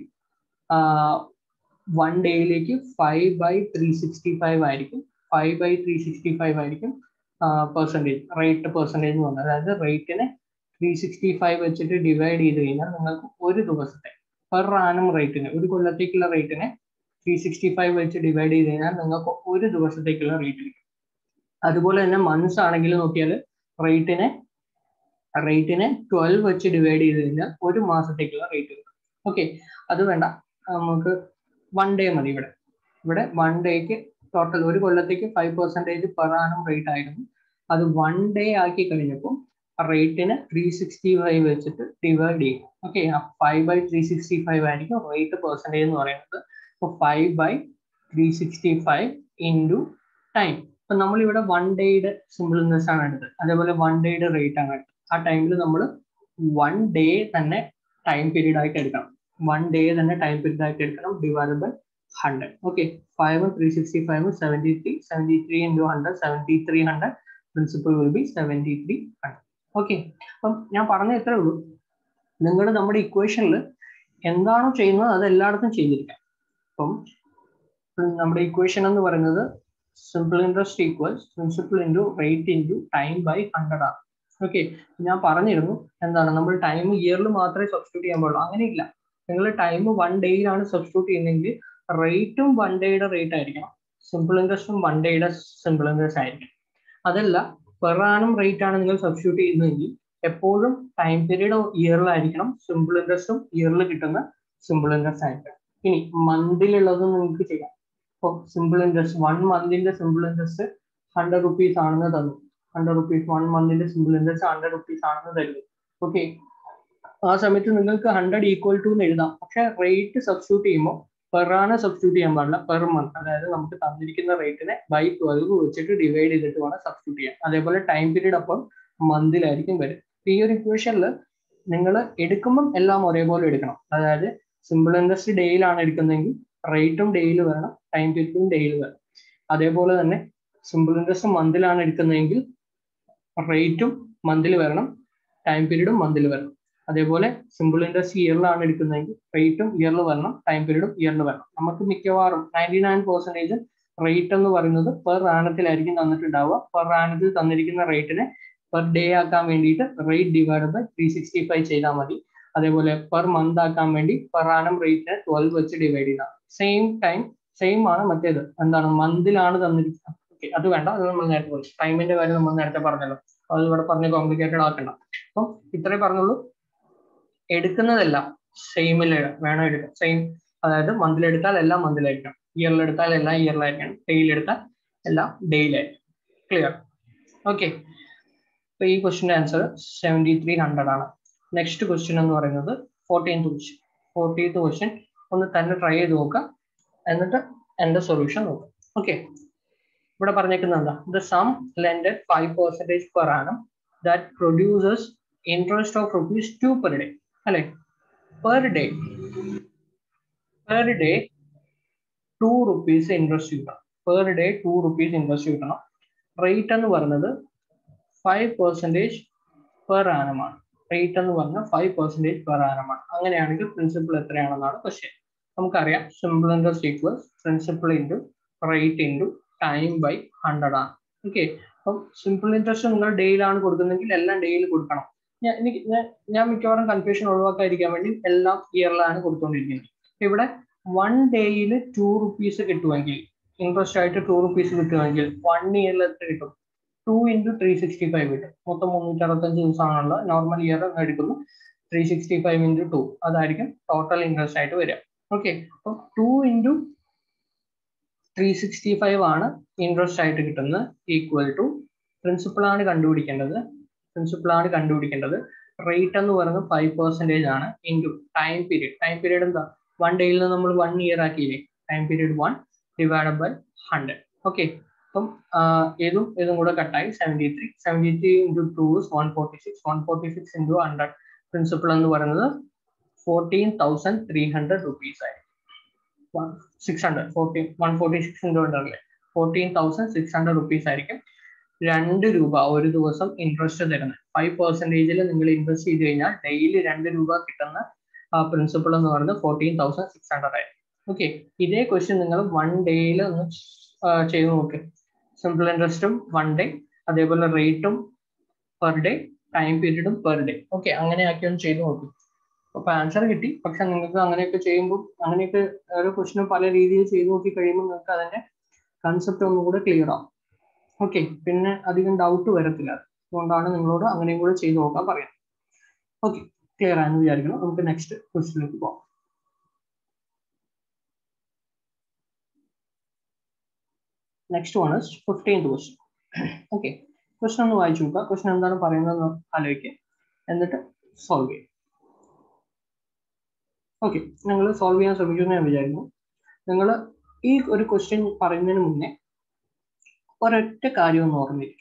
A: വൺ ഡേയിലേക്ക് five by three sixty five ആയിരിക്കും five by three sixty five ആയിരിക്കും പെർസെൻറ്റേജ് റേറ്റ് പെർസെൻറ്റേജ് എന്ന് പറഞ്ഞത് അതായത് റേറ്റിനെ ത്രീ സിക്സ്റ്റി ഫൈവ് വെച്ചിട്ട് ഡിവൈഡ് ചെയ്ത് കഴിഞ്ഞാൽ നിങ്ങൾക്ക് ഒരു ദിവസത്തെ പെർ ആനം റേറ്റിന് ഒരു കൊല്ലത്തേക്കുള്ള റേറ്റിനെ ത്രീ സിക്സ്റ്റി ഫൈവ് വെച്ച് ഡിവൈഡ് ചെയ്ത് കഴിഞ്ഞാൽ നിങ്ങൾക്ക് ഒരു ദിവസത്തേക്കുള്ള റേറ്റ് കിട്ടും അതുപോലെ തന്നെ മന്ത്സ് ആണെങ്കിൽ നോക്കിയാൽ റേറ്റിനെ റേറ്റിനെ ട്വൽവ് വെച്ച് ഡിവൈഡ് ചെയ്ത് കഴിഞ്ഞാൽ ഒരു മാസത്തേക്കുള്ള റേറ്റ് കിട്ടും ഓക്കെ അത് വേണ്ട നമുക്ക് വൺ ഡേ മതി ഇവിടെ ഇവിടെ വൺ ഡേക്ക് ടോട്ടൽ ഒരു കൊല്ലത്തേക്ക് five percentage per annum rate ആയിരുന്നു അത് വൺ ഡേ ആക്കി കഴിഞ്ഞപ്പോൾ റേറ്റിന് ത്രീ സിക്സ്റ്റി ഫൈവ് വെച്ചിട്ട് ഡിവൈഡ് ചെയ്യും okay five by three sixty five ആയിരിക്കും റേറ്റ് പെർസെൻറ്റേജ് എന്ന് പറയുന്നത് അപ്പോൾ five by three sixty five into time അപ്പൊ നമ്മളിവിടെ വൺ ഡേയുടെ സിമ്പിൾ ഇൻവെസ്റ്റ് ആണ് എടുത്തത് അതേപോലെ വൺ ഡേയുടെ റേറ്റ് ആണ് എടുത്തത് ആ ടൈമിൽ നമ്മൾ വൺ ഡേ തന്നെ ടൈം പീരീഡ് ആയിട്ട് എടുക്കണം വൺ ഡേ തന്നെ ടൈം പീരീഡ് ആയിട്ട് എടുക്കണം divide by hundred okay five three sixty five seventy three seventy three into hundred seventy three hundred principal will be seventy three hundred okay അപ്പം ഞാൻ പറഞ്ഞ ഇത്രേ ഉള്ളൂ നിങ്ങൾ നമ്മുടെ ഇക്വേഷനിൽ എന്താണോ ചെയ്യുന്നത് അത് എല്ലായിടത്തും ചെയ്തിരിക്കാം അപ്പം നമ്മുടെ ഇക്വേഷൻ എന്ന് പറയുന്നത് simple interest equals principal into rate into time by hundred ആണ് ഓക്കെ ഞാൻ പറഞ്ഞിരുന്നു എന്താണ് നമ്മൾ ടൈം ഇയറിൽ മാത്രമേ സബ്സ്റ്റിറ്റ്യൂട്ട് ചെയ്യാൻ പാടുള്ളൂ അങ്ങനെയില്ല നിങ്ങൾ ടൈം വൺ ഡേയിലാണ് സബ്സ്റ്റിറ്റ്യൂട്ട് ചെയ്യുന്നതെങ്കിൽ റേറ്റും വൺ ഡേയുടെ റേറ്റ് ആയിരിക്കണം സിമ്പിൾ ഇൻട്രസ്റ്റും വൺ ഡേയുടെ സിമ്പിൾ ഇൻട്രസ്റ്റ് ആയിരിക്കും അതല്ല പെർ ആനം റേറ്റ് ആണ് നിങ്ങൾ സബ്സ്റ്റിറ്റ്യൂട്ട് ചെയ്യുന്നതെങ്കിൽ എപ്പോഴും ടൈം പീരീഡ് ഇയറിലായിരിക്കണം സിമ്പിൾ ഇൻട്രസ്റ്റും ഇയറിൽ കിട്ടുന്ന സിമ്പിൾ ഇൻട്രസ്റ്റ് ആയിരിക്കണം ഇനി മന്തിലുള്ളത് നിങ്ങൾക്ക് ചെയ്യാം ഇപ്പോൾ സിമ്പിൾ ഇൻട്രസ്റ്റ് വൺ മന്തിന്റെ സിമ്പിൾ ഇൻട്രസ്റ്റ് ഹൺഡ്രഡ് റുപ്പീസ് ആണെന്ന് തന്നു ഹൺഡ്രഡ് റുപ്പീസ് വൺ മന്തിന്റെ സിമ്പിൾ ഇൻട്രസ്റ്റ് ഹൺഡ്രഡ് റുപ്പീസ് ആണെന്ന് തരുന്നു ഓക്കെ ആ സമയത്ത് നിങ്ങൾക്ക് ഹൺഡ്രഡ് ഈക്വൽ ടു എന്ന് എഴുതാം പക്ഷെ റേറ്റ് സബ്സ്റ്റിറ്റ്യൂട്ട് ചെയ്യുമ്പോൾ പെർ ആണ് സബ്സ്റ്റിറ്റ്യൂട്ട് ചെയ്യാൻ പാടില്ല പെർ മന്ത് അതായത് നമുക്ക് തന്നിരിക്കുന്ന റേറ്റിനെ ബൈ ട്വൽവ് വെച്ചിട്ട് ഡിവൈഡ് ചെയ്തിട്ട് വേണം സബ്സ്റ്റിറ്റ്യൂട്ട് ചെയ്യാൻ അതേപോലെ ടൈം പീരീഡ് അപ്പം മന്തിലായിരിക്കും വരും ഈ ഒരു ഇക്വേഷനിൽ നിങ്ങൾ എടുക്കുമ്പം എല്ലാം ഒരേപോലെ എടുക്കണം അതായത് സിമ്പിൾ ഇൻട്രസ്റ്റ് ഡേയിലാണ് എടുക്കുന്നതെങ്കിൽ റേറ്റും ഡേയിൽ വരണം ടൈം പീരീഡും ഡേയിൽ വരണം അതേപോലെ തന്നെ സിമ്പിൾ ഇൻട്രസ്റ്റ് മന്തിലാണ് എടുക്കുന്നതെങ്കിൽ റേറ്റും മന്തിൽ വരണം ടൈം പീരീഡും മന്തിൽ വരണം അതേപോലെ സിമ്പിൾ ഇൻട്രസ്റ്റ് ഇയറിലാണ് എടുക്കുന്നതെങ്കിൽ റേറ്റും ഇയറിൽ വരണം ടൈം പീരീഡും ഇയറിൽ വരണം നമുക്ക് മിക്കവാറും നയൻറ്റി നയൻ പെർസെൻറ്റേജ് റേറ്റ് എന്ന് പറയുന്നത് പെർ ആനത്തിലായിരിക്കും തന്നിട്ടുണ്ടാവുക പെർ ആനത്തിൽ തന്നിരിക്കുന്ന റേറ്റിനെ പെർ ഡേ ആക്കാൻ വേണ്ടിയിട്ട് rate divide by three sixty five ചെയ്താൽ മതി അതേപോലെ പെർ മന്ത് ആക്കാൻ വേണ്ടി പെർ ആനം റേറ്റിനെ ട്വൽവ് വെച്ച് ഡിവൈഡ് ചെയ്താൽ സെയിം ടൈം സെയിം ആണ് മറ്റേത് എന്താണ് മന്തിലാണ് തന്നിരിക്കുന്നത് ഓക്കെ അത് വേണ്ട അത് നമ്മൾ നേരത്തെ പറഞ്ഞു ടൈമിന്റെ കാര്യം നമ്മൾ നേരത്തെ പറഞ്ഞല്ലോ അത് ഇവിടെ പറഞ്ഞ് കോംപ്ലിക്കേറ്റഡ് ആക്കണ്ട അപ്പം ഇത്രേ പറഞ്ഞുള്ളൂ എടുക്കുന്നതെല്ലാം സെയിമിൽ വേണം എടുക്കാം സെയിം അതായത് മന്തിൽ എടുത്താൽ എല്ലാം മന്തിലായിരിക്കണം ഇയറിൽ എടുത്താൽ എല്ലാം ഇയറിലായിരിക്കണം ഡേയിൽ എടുത്താൽ എല്ലാം ഡേയിലായിരിക്കും ക്ലിയർ ഓക്കെ അപ്പൊ ഈ ക്വസ്റ്റിന്റെ ആൻസർ സെവൻറ്റി ത്രീ ഹൺഡ്രഡ് ആണ് നെക്സ്റ്റ് ക്വസ്റ്റ്യൻ എന്ന് പറയുന്നത് ഫോർട്ടീൻത്ത് ക്വസ്റ്റ്യൻ ഫോർട്ടീൻത്ത് ക്വസ്റ്റ്യൻ ഒന്ന് തന്നെ ട്രൈ ചെയ്ത് നോക്കാം എന്നിട്ട് എന്റെ സൊല്യൂഷൻ നോക്കാം ഓക്കെ ഇവിടെ പറഞ്ഞേക്കുന്നത് എന്താ the sum lended five percentage per annum that produces interest of rupees two per day അല്ലെ per day per day two rupees interest കിട്ടണം per day two rupees interest കിട്ടണം റേറ്റ് എന്ന് പറയുന്നത് ഫൈവ് പെർസെൻറ്റേജ് പെർ ആനമാണ് rate എന്ന് പറഞ്ഞാൽ five percentage per ആനമാണ് അങ്ങനെയാണെങ്കിൽ പ്രിൻസിപ്പിൾ എത്രയാണെന്നാണ് ക്വസ്റ്റ്യൻ നമുക്കറിയാം simple interest equals principal into rate into time by hundred ആണ് ഓക്കെ അപ്പം സിമ്പിൾ ഇൻട്രസ്റ്റ് നിങ്ങൾ ഡെയിലാണ് കൊടുക്കുന്നെങ്കിൽ എല്ലാം ഡെയിലി കൊടുക്കണം ഞാൻ എനിക്ക് ഞാൻ മിക്കവാറും കൺഫ്യൂഷൻ ഒഴിവാക്കാതിരിക്കാൻ വേണ്ടി എല്ലാം ഇയറിലാണ് കൊടുത്തുകൊണ്ടിരിക്കുന്നത് ഇവിടെ വൺ ഡേയിൽ ടു റുപ്പീസ് കിട്ടുമെങ്കിൽ ഇൻട്രസ്റ്റ് ആയിട്ട് ടു റുപ്പീസ് കിട്ടുമെങ്കിൽ വൺ ഇയറിൽ എത്ര കിട്ടും two into three sixty five കിട്ടും മൊത്തം മുന്നൂറ്റി അറുപത്തഞ്ച് ദിവസമാണുള്ള നോർമൽ ഇയർ എടുക്കുന്നു three sixty five into two അതായിരിക്കും ടോട്ടൽ ഇൻട്രസ്റ്റ് ആയിട്ട് വരിക ഓക്കെ അപ്പം two into three sixty five ആണ് ഇൻട്രസ്റ്റ് ആയിട്ട് കിട്ടുന്നത് ഈക്വൽ ടു പ്രിൻസിപ്പിൾ ആണ് കണ്ടുപിടിക്കേണ്ടത് പ്രിൻസിപ്പിൾ ആണ് കണ്ടുപിടിക്കേണ്ടത് റേറ്റ് എന്ന് പറയുന്നത് ഫൈവ് പെർസെൻറ്റേജ് ആണ് into time period time period എന്താ വൺ ഡേയിൽ നിന്ന് നമ്മൾ വൺ ഇയർ ആക്കിയില്ലേ time period one divide by hundred okay അപ്പം ഏതും ഇതും കൂടെ കട്ടായി seventy three seventy three into two one forty six one forty six into hundred principal എന്ന് പറയുന്നത് fourteen thousand three hundred rupees ആയി six hundred fourteen one forty six into ഹൺഡ്രഡിലെ fourteen thousand six hundred rupees ആയിരിക്കും രണ്ട് രൂപ ഒരു ദിവസം interest തരുന്നത് ഫൈവ് പെർസെൻറ്റേജിൽ നിങ്ങൾ ഇൻവെസ്റ്റ് ചെയ്ത് കഴിഞ്ഞാൽ ഡെയിലി രണ്ട് രൂപ കിട്ടുന്ന പ്രിൻസിപ്പിൾ എന്ന് പറയുന്നത് ഫോർട്ടീൻ തൗസൻഡ് സിക്സ് ഹൺഡ്രഡ് ആയിരിക്കും ഓക്കെ ഇതേ ക്വസ്റ്റ്യൻ നിങ്ങൾ വൺ ഡേയിൽ ഒന്ന് ചെയ്ത് നോക്ക് സിമ്പിൾ ഇൻട്രസ്റ്റും വൺ ഡേ അതേപോലെ റേറ്റും പെർ ഡേ ടൈം പീരീഡും പെർ ഡേ ഓക്കെ അങ്ങനെയാക്കി ഒന്ന് ചെയ്ത് നോക്കും അപ്പൊ ആൻസർ കിട്ടി പക്ഷെ നിങ്ങൾക്ക് അങ്ങനെയൊക്കെ ചെയ്യുമ്പോൾ അങ്ങനെയൊക്കെ ഓരോ ക്വസ്റ്റിനും പല രീതിയിൽ ചെയ്ത് നോക്കി കഴിയുമ്പോൾ നിങ്ങൾക്ക് അതിന്റെ കൺസെപ്റ്റ് ഒന്നും കൂടെ ക്ലിയർ ആവും ഓക്കെ പിന്നെ അധികം ഡൗട്ട് വരത്തില്ല അതുകൊണ്ടാണ് നിങ്ങളോട് അങ്ങനെയും കൂടെ ചെയ്ത് നോക്കാൻ പറയാം ഓക്കെ ക്ലിയർ ആയെന്ന് വിചാരിക്കണം നമുക്ക് നെക്സ്റ്റ് ക്വസ്റ്റിലേക്ക് പോകാം next one is fifteenth question okay question ഒന്ന് വായിച്ചു നോക്കുക ക്വസ്റ്റൻ എന്താണ് പറയുന്നതെന്ന് ആലോചിക്കുക എന്നിട്ട് സോൾവ് ചെയ്യും ഓക്കെ നിങ്ങൾ സോൾവ് ചെയ്യാൻ ശ്രമിക്കുമെന്ന് ഞാൻ വിചാരിക്കുന്നു നിങ്ങൾ ഈ ഒരു ക്വസ്റ്റ്യൻ പറയുന്നതിന് മുന്നേ ഒരൊറ്റ കാര്യം ഒന്ന് ഓർമ്മിരിക്കും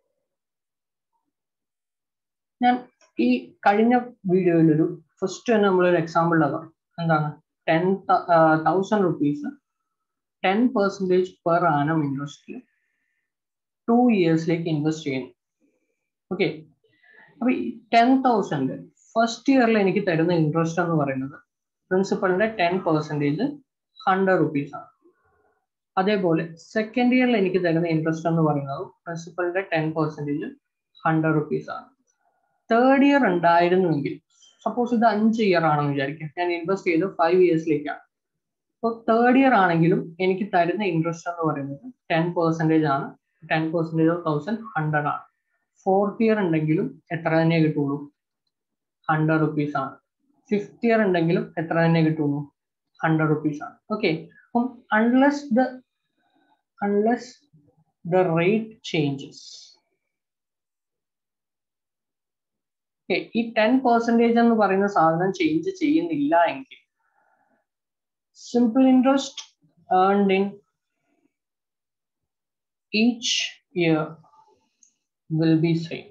A: ഞാൻ ഈ കഴിഞ്ഞ വീഡിയോയിൽ ഒരു ഫസ്റ്റ് തന്നെ നമ്മളൊരു എക്സാമ്പിൾ പറഞ്ഞു എന്താണ് ten thousand rupees ten percentage per annum ഇൻട്രസ്റ്റിൽ ടു ഇയേഴ്സിലേക്ക് ഇൻവെസ്റ്റ് ചെയ്യുന്നു ഓക്കെ അപ്പൊ ഈ ടെൻ തൗസൻഡ് ഫസ്റ്റ് ഇയറിൽ എനിക്ക് തരുന്ന ഇൻട്രസ്റ്റ് എന്ന് പറയുന്നത് പ്രിൻസിപ്പളിന്റെ ടെൻ പെർസെൻറ്റേജ് ഹൺഡ്രഡ് റുപ്പീസ് ആണ് അതേപോലെ സെക്കൻഡ് ഇയറിൽ എനിക്ക് തരുന്ന ഇൻട്രസ്റ്റ് എന്ന് പറയുന്നത് പ്രിൻസിപ്പളിന്റെ ടെൻ പെർസെൻറ്റേജ് ഹൺഡ്രഡ് റുപ്പീസ് ആണ് തേർഡ് ഇയർ ഉണ്ടായിരുന്നുവെങ്കിൽ സപ്പോസ് ഇത് അഞ്ച് ഇയർ ആണെന്ന് വിചാരിക്കാം ഞാൻ ഇൻവെസ്റ്റ് ചെയ്ത് ഫൈവ് ഇയേഴ്സിലേക്കാണ് അപ്പോൾ തേർഡ് ഇയർ ആണെങ്കിലും എനിക്ക് തരുന്ന ഇൻട്രസ്റ്റ് എന്ന് പറയുന്നത് ടെൻ പെർസെൻറ്റേജ് ആണ് ten percentage of thousand hundred ആണ് ഫോർത്ത് ഇയർ ഉണ്ടെങ്കിലും എത്ര തന്നെ കിട്ടുള്ളൂ ഹൺഡ്രഡ് റുപ്പീസ് ആണ് ഫിഫ്ത്ത് ഇയർ ഉണ്ടെങ്കിലും എത്ര തന്നെ കിട്ടുള്ളൂ ഹൺഡ്രഡ് റുപ്പീസ് ആണ് ഓക്കെ അപ്പം unless the unless the rate changes ഈ ടെൻ പെർസെൻറ്റേജ് എന്ന് പറയുന്ന സാധനം ചേഞ്ച് ചെയ്യുന്നില്ല എങ്കിൽ simple interest earned in each year will be same